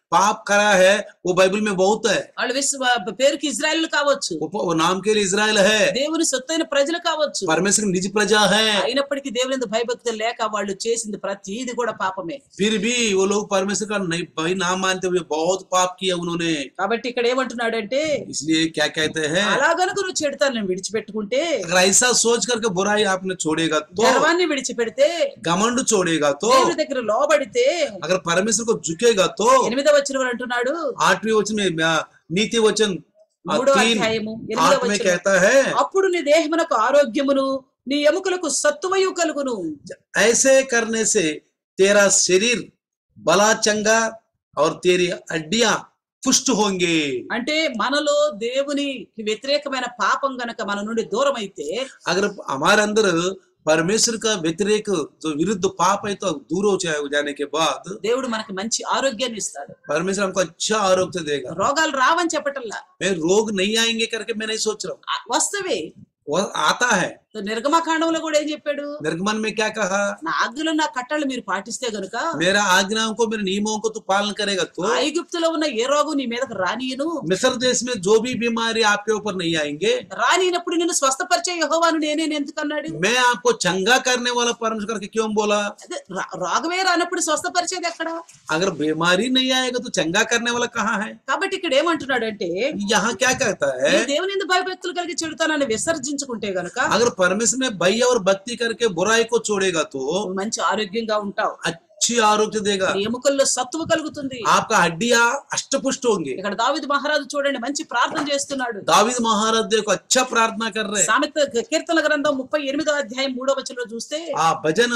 पाप करा है वो बाइबल में बहुत है వాళ్ళు విశ్వ పేరుకి ఇజ్రాయెల్ కావచ్చు वो, वो नाम के लिए इज़राइल है దేవుని సొత్తైన ప్రజలు కావచ్చు परमेश्वर की निज प्रजा है అయినప్పటికీ దేవుని భయభక్తులు లేక వాళ్ళు చేసింది ప్రతిది కూడా పాపమే फिर भी वो लोग परमेश्वर का नहीं भाई नाम मानते हुए बहुत पाप किया उन्होंने కాబట్టి ఇక్కడ ఏమంటున్నాడంటే इसलिए क्या कहते हैं అలా గనుక నువ్వు చెడుతాను విడిచిపెట్టుకుంటే अगर ऐसा सोच करके बुराई आपने छोड़ेगा तो గర్వాన్ని విడిచిపెడితే घमंड छोड़ेगा तो దేవుని దగ్గర లోబడితే अगर परमेश्वर को झुकेगा तो ఎనిమిదవ వచ్చిన అంటున్నాడు आठवीं वचन में आ, नीति वचन आ, మూడో तीन అధ్యాయము ఎనిమిదవ आठ में వచనం कहता है అప్పుడు నీ దేహమునకు ఆరోగ్యమును నీ ఎముకలకు సత్తువయు కలుగును ऐसे करने से तेरा शरीर बला चंगा और तेरी हड्डियां पुष्ट होंगे అంటే మనలో దేవునికి వ్యతిరేకమైన పాపం గనక మన నుండి దూరం అయితే अगर हमारे अंदर परमेश्वर का व्यतिरेक जो विरुद्ध पाप है तो दूर हो जाए हो जाने के बाद దేవుడు మనకి మంచి ఆరోగ్యాన్ని ఇస్తాడు परमेश्वर हमको अच्छा आरोग्य देगा రోగాలు రావని చెప్పటంలా मैं रोग नहीं आएंगे करके मैं नहीं सोच रहा हूँ ఆ- వస్తవే वो आता है నిర్గమకాండంలో కూడా ఏం చెప్పాడు निर्गमन में क्या कहा నా ఆజ్ఞలు నా కట్టలు మీరు పాటిస్తే గనుక मेरा आज्ञाओं को मेरे नियमों को तू पालन करेगा तो ఐగుప్తులో ఉన్న ఏ రోగం నీ మీదకు రానియను मिस्र देश में जो भी बीमारी आपके ऊपर नहीं आएंगे రానినప్పుడు నిన్ను స్వస్థపరిచే యెహోవాను నేనే ఎందుకన్నాడు मैं आपको चंगा करने वाला परमेश्वर करके क्यों बोला అదే రా- రోగమే రానప్పుడు స్వస్థపరిచేది ఎక్కడ अगर बीमारी नहीं आएगा तो चंगा करने वाला कहाँ है కాబట్టి ఇక్కడ ఏమంటున్నాడు అంటే यहाँ क्या कहता है నీ దేవుని ఎందుకు భయభక్తులు కలిగి చెడుతానని విసర్జించుకుంటే గనుక अगर परमेश्वर में भय और भक्ति करके बुराई को छोड़ेगा तो నువ్వు మంచి ఆరోగ్యంగా ఉంటావు अच्छी आरोग्य देगा నీ ఎముకల్లో సత్తువ కలుగుతుంది आपका हड्डियां अष्टपुष्ट होंगे ఇక్కడ దావిద్ మహారాజు చూడండి మంచి ప్రార్థన చేస్తున్నాడు दाविद महाराज देखो अच्छा प्रार्थना कर रहे हैं సామెత కీర్తన గ్రంథం ముప్పై ఎనిమిదో అధ్యాయం మూడో వచనంలో చూస్తే आ भजन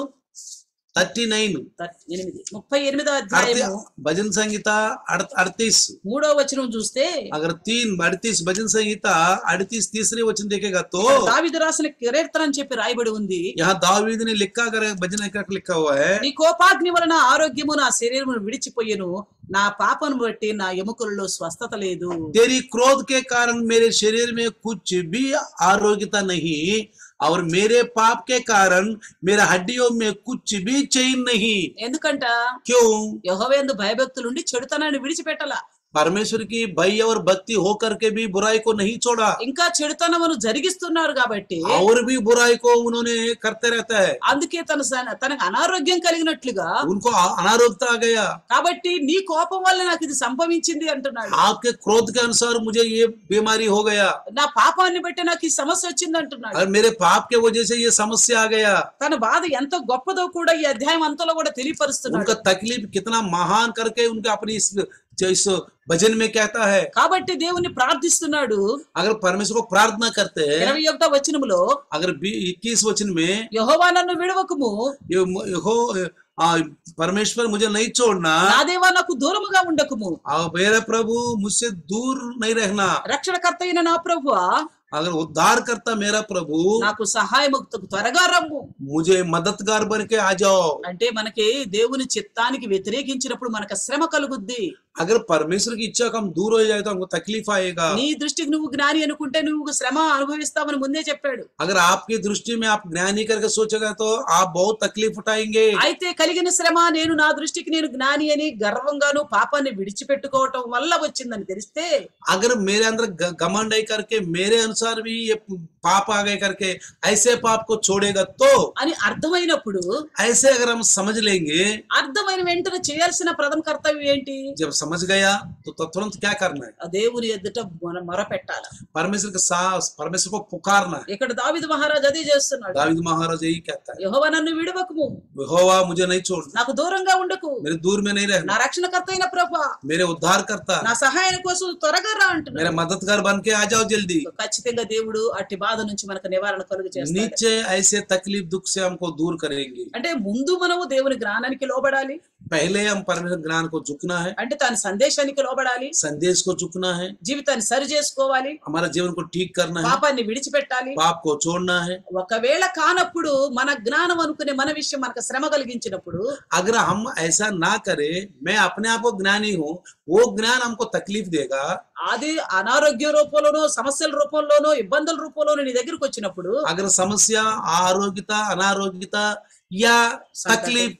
थर्टी नाइन థర్- ఎనిమిది ముప్పై ఎనిమిదో అధ్యాయము भजन संहिता अड़तीस మూడో వచనం చూస్తే अगर तीन अड़तीस भजन संहिता अड़तीस तीसरे वचन देखेगा तो దావిదు రాసిన కీర్తన అని చెప్పి రాయబడి ఉంది यहाँ दावीद ने लिखा कर भजन का लिखा हुआ है నీ కోపాగ్ని వలన ఆరోగ్యము నా శరీరమును విడిచిపోయెను నా పాపను బట్టి నా ఎముకల్లో స్వస్థత లేదు तेरी क्रोध के कारण मेरे शरीर में कुछ भी आरोग्यता नहीं और मेरे पाप के कारण मेरे हड्डियों में कुछ भी चैन नहीं ఎందుకంట क्यों యహోవేందు భయభక్తులుండి చెడుతనాన్ని విడిచిపెట్టలా परमेश्वर की भय और भक्ति होकर के भी बुराई को नहीं छोड़ा ఇంకా చెడుతనమును జరిగిస్తున్నారు కాబట్టి और भी बुराई को उन्होंने करते रहता है అందుకే తన స- తనకు అనారోగ్యం కలిగినట్లుగా उनको अ- अनारोग्यता आ गया కాబట్టి నీ కోపం వల్ల నాకు ఇది సంభవించింది అంటున్నాడు आपके क्रोध के अनुसार मुझे ये बीमारी हो गया నా పాపాన్ని బట్టి నాకు ఈ సమస్య వచ్చింది అంటున్నాడు और मेरे पाप के वजह से ये समस्या आ गया తన బాధ ఎంత గొప్పదో కూడా ఈ అధ్యాయం అంతలో కూడా తెలియపరుస్తున్నాడు उनका तकलीफ कितना महान करके उनके अपनी इस, जो इस भजन में कहता है కాబట్టి దేవుని ప్రార్థిస్తున్నాడు अगर परमेश्वर को प्रार्थना करते हैं ఇరవై ఒకటో వచనములో अगर इक्कीस वचन में యహోవా నన్ను విడవకము ये म- हो आ, परमेश्वर मुझे नहीं छोड़ना నా దేవా నాకు దూరముగా ఉండకము और मेरा प्रभु मुझसे दूर नहीं रहना రక్షణకర్త అయిన నా ప్రభువా अगर उद्धार करता मेरा प्रभु నాకు సహాయము త్వరగా రమ్ము मुझे मददगार बन के आ जाओ అంటే మనకి దేవుని చిత్తానికి వ్యతిరేకించినప్పుడు మనకు శ్రమ కలుగుద్ది अगर परमेश्वर की इच्छा का हम दूर हो जाए तो हमको तकलीफ आएगा నీ దృష్టికి నువ్వు జ్ఞాని అనుకుంటే నువ్వు శ్రమ అనుభవిస్తావని ముందే చెప్పాడు अगर आपकी दृष्टि में आप ज्ञानी करके सोचेगा तो आप बहुत तकलीफ उठाएंगे అయితే కలిగిన శ్రమ నేను నా దృష్టికి నేను జ్ఞాని అని గర్వంగాను పాపాన్ని విడిచిపెట్టుకోవటం వల్ల వచ్చిందని తెలిస్తే अगर मेरे अंदर ग- घमंड है करके मेरे अनुसार भी ये पाप आ गए करके ऐसे पाप को छोड़ेगा तो అని అర్థమైనప్పుడు ऐसे अगर हम समझ लेंगे అర్థమైన వెంటనే చేయాల్సిన ప్రథమ కర్తవ్యం ఏంటి जब समझ गया तो, तो तुरंत क्या करना है ఆ దేవుని ఎదుట మనం మొరపెట్టాలి परमेश्वर के साथ परमेश्वर को पुकारना है ఇక్కడ దావిద మహారాజు అదే చేస్తున్నాడు दाविद महाराज यही कहता है యెహోవా నన్ను విడవకము यहोवा मुझे नहीं छोड़ना నాకు దూరంగా ఉండకు मेरे दूर में नहीं నా रहना రక్షణకర్త అయిన ప్రభా मेरे उद्धार करता నా సహాయం కోసం త్వరగా రా అంటున్నాడు मेरा मददगार बन के आ जाओ जल्दी ఖచ్చితంగా దేవుడు అట్టి బాధ నుంచి మనకు నివారణ కలుగు చేస్తాడు नीचे ऐसे तकलीफ दुख से हमको दूर करेंगे అంటే ముందు మనము దేవుని జ్ఞానానికి లోబడాలి पहले हम परमेश्वर ज्ञान को झुकना है అంటే తన సందేశానికి లోబడాలి संदेश को झुकना है జీవితాన్ని సరి చేసుకోవాలి हमारा जीवन को ठीक करना है పాపాన్ని విడిచిపెట్టాలి पाप को छोड़ना है ఒకవేళ కానప్పుడు మన జ్ఞానం అనుకునే మన విషయం మనకు శ్రమ కలిగించినప్పుడు अगर हम ऐसा ना करें मैं अपने आप को ज्ञानी हूँ वो ज्ञान हमको तकलीफ देगा అది అనారోగ్య రూపంలోనో సమస్యల రూపంలోనో ఇబ్బందుల రూపంలోనో నీ దగ్గరికి వచ్చినప్పుడు अगर समस्या आरोग्यता अनारोग्यता या तकलीफ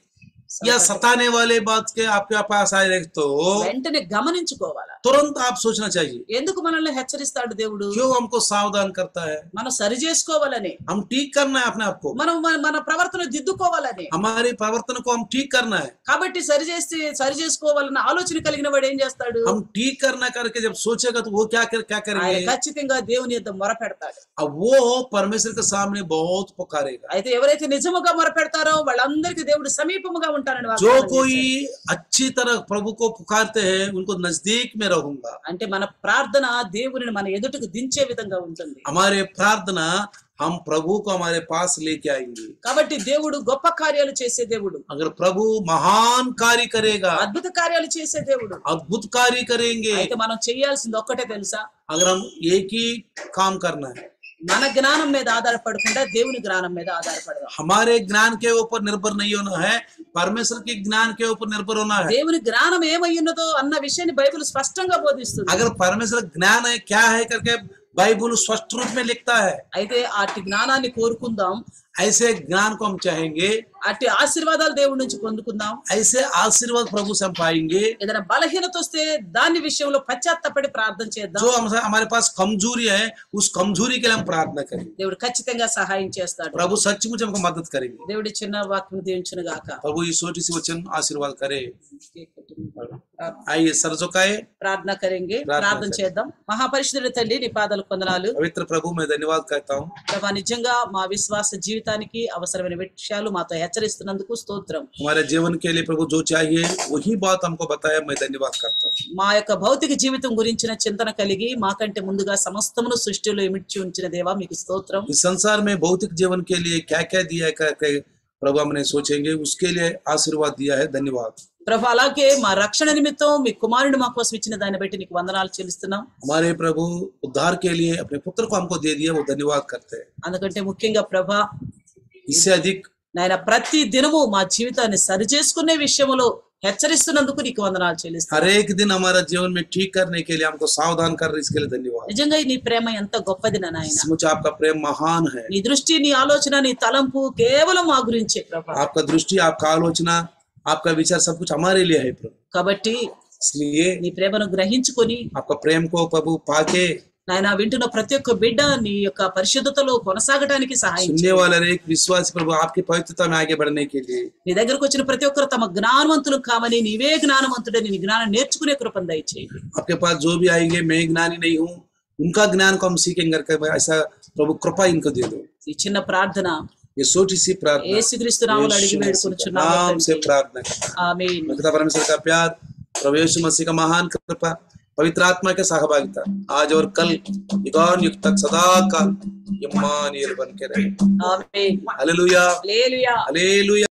या सताने वाले बात के आपके पास आए तो వెంటనే గమనించుకోవాలా तुरंत आप सोचना चाहिए ఎందుకు మనల్ని హెచ్చరిస్తాడు దేవుడు क्यों हमको सावधान करता है మనం సరి చేసుకోవాలని हम ठीक करना है अपने आप को మనం మన- మన ప్రవర్తన దిద్దుకోవాలని हमारे परिवर्तन को हम ठीक करना है కాబట్టి సరి చేస్తే సరి చేసుకోవాలన్న ఆలోచన కలిగిన వాడు ఏం చేస్తాడు हम ठीक करना करके जब सोचेगा तो वो क्या कर क्या ఆయన करेंगे ఖచ్చితంగా దేవుని యొద్ద మొరపెడతాడు अब वो परमेश्वर के सामने बहुत पुकारेगा అయితే ఎవరైతే నిజముగా మొరపెడతారో వాళ్ళందరికీ దేవుడు సమీపముగా ఉంటారని जो వాగ్దానం कोई చేశాడు. अच्छी तरह प्रभु को पुकारते हैं उनको नजदीक में रहूंगा అంటే మన ప్రార్థన దేవుని మన ఎదుటకు దించే విధంగా ఉంటుంది हमारे प्रार्थना हम प्रभु को हमारे पास लेके आएंगे కాబట్టి దేవుడు గొప్ప కార్యాలు చేసే దేవుడు अगर प्रभु महान कार्य करेगा అద్భుత కార్యాలు చేసే దేవుడు अद्भुत कार्य करेंगे అయితే మనం చేయాల్సింది ఒక్కటే తెలుసా अगर हम एक ही काम करना है మన జ్ఞానం మీద ఆధారపడకుండా దేవుని జ్ఞానం మీద ఆధారపడదాం हमारे ज्ञान के ऊपर निर्भर नहीं होना है परमेश्वर के ज्ञान के ऊपर निर्भर होना है దేవుని జ్ఞానం ఏమై ఉన్నదో అన్న విషయాన్ని బైబిల్ స్పష్టంగా బోధిస్తుంది अगर परमेश्वर ज्ञान है क्या है करके बाइबल स्पष्ट रूप में लिखता है అయితే అట్టి జ్ఞానాన్ని కోరుకుందాం ऐसे ज्ञान को हम चाहेंगे అట్టి ఆశీర్వాదాలు దేవుడి నుంచి పొందుకుందాం ऐसे आशीर्वाद प्रभु से हम पाएंगे ఏదైనా బలహీనత వస్తే దాని విషయంలో పశ్చాత్తపడి ప్రార్థన చేద్దాం जो हम हमारे पास कमजोरी है उस कमजोरी के लिए हम प्रार्थना करेंगे దేవుడు ఖచ్చితంగా సహాయం చేస్తాడు प्रभु सचमुच हमको मदद करेंगे దేవుడి చిన్న వాక్యం దీవించును గాక प्रभु ये छोटी सी वचन आशीर्वाद करे आइए सर झुकाए ప్రార్థన కరెంగే ప్రార్థన ప్రార్థన చేద్దాం మహాపరిశుద్ధుడి తల్లి నీ పాదాలు కొందనాలు पवित्र प्रभु मैं धन्यवाद कहता हूँ ప్రభా నిజంగా మా విశ్వాస జీవితానికి అవసరమైన విషయాలు మాతో హెచ్చరిస్తున్నందుకు స్తోత్రం हमारे जीवन के लिए प्रभु जो चाहिए वही बात हमको बताया मैं धन्यवाद करता हूँ మా యొక్క భౌతిక జీవితం గురించిన చింతన కలిగి మాకంటే ముందుగా సమస్తమును సృష్టిలో ఇమిడ్చి ఉంచిన దేవా మీకు స్తోత్రం इस संसार में भौतिक जीवन के लिए क्या क्या दिया है करके प्रभु हमने सोचेंगे उसके लिए आशीर्वाद दिया है धन्यवाद ప్రభా అలాగే మా రక్షణ నిమిత్తం మీ కుమారుడు మా కోసం ఇచ్చిన దాన్ని బట్టి నీకు వందనాలు చెల్లిస్తున్నాం हमारे प्रभु उद्धार के लिए अपने पुत्र को हमको दे दिया वो धन्यवाद करते हैं అందుకంటే ముఖ్యంగా ప్రభా इससे अधिक నాయన ప్రతి దినము మా జీవితాన్ని సరిచేసుకునే విషయంలో హెచ్చరిస్తున్నందుకు నీకు వందనాలు చెల్లిస్తాను हर एक दिन हमारा जीवन में ठीक करने के लिए हमको सावधान कर रहे इसके लिए धन्यवाद నిజంగా నీ ప్రేమ ఎంత గొప్పది నా నాయన सचमुच आपका प्रेम महान है నీ దృష్టి నీ ఆలోచన నీ తలంపు కేవలం మా గురించే ప్రభా आपका दृष्टि आपका आलोचना आपका विचार सब कुछ हमारे लिए है प्रभु కాబట్టి इसलिए నీ ప్రేమను గ్రహించుకొని आपका प्रेम को प्रभु पाके నాయన వింటున్న ప్రతి ఒక్క బిడ్డ నీ యొక్క పరిశుద్ధతలో కొనసాగడానికి సహాయం सुनने చేయి. वाले हर एक विश्वास प्रभु आपकी पवित्रता में आगे बढ़ने के लिए నీ దగ్గరకు వచ్చిన ప్రతి ఒక్కరు తమ జ్ఞానవంతులు కామని నీవే జ్ఞానవంతుడని నీ జ్ఞానం నేర్చుకునే కృపను దయచేయండి आपके पास जो भी आएंगे मैं ज्ञानी नहीं हूँ उनका ज्ञान को हम सीखेंगे करके ऐसा प्रभु कृपा इनको दे दो ఈ చిన్న ప్రార్థన ये छोटी सी प्रार्थना ఏసుక్రీస్తు నామములో అడిగి यीशु मसीह के नाम से వేడుకొనుచున్నాము प्रार्थना करता ఆమేన్ हूं। पिता परमेश्वर का प्यार प्रभु यीशु मसीह का महान कृपा पवित्र आत्मा के सहभागिता आज और कल युगान युग तक सदा काल इम्मानुएल बन के रहे ఆమేన్ हालेलुया హల్లెలూయా हालेलुया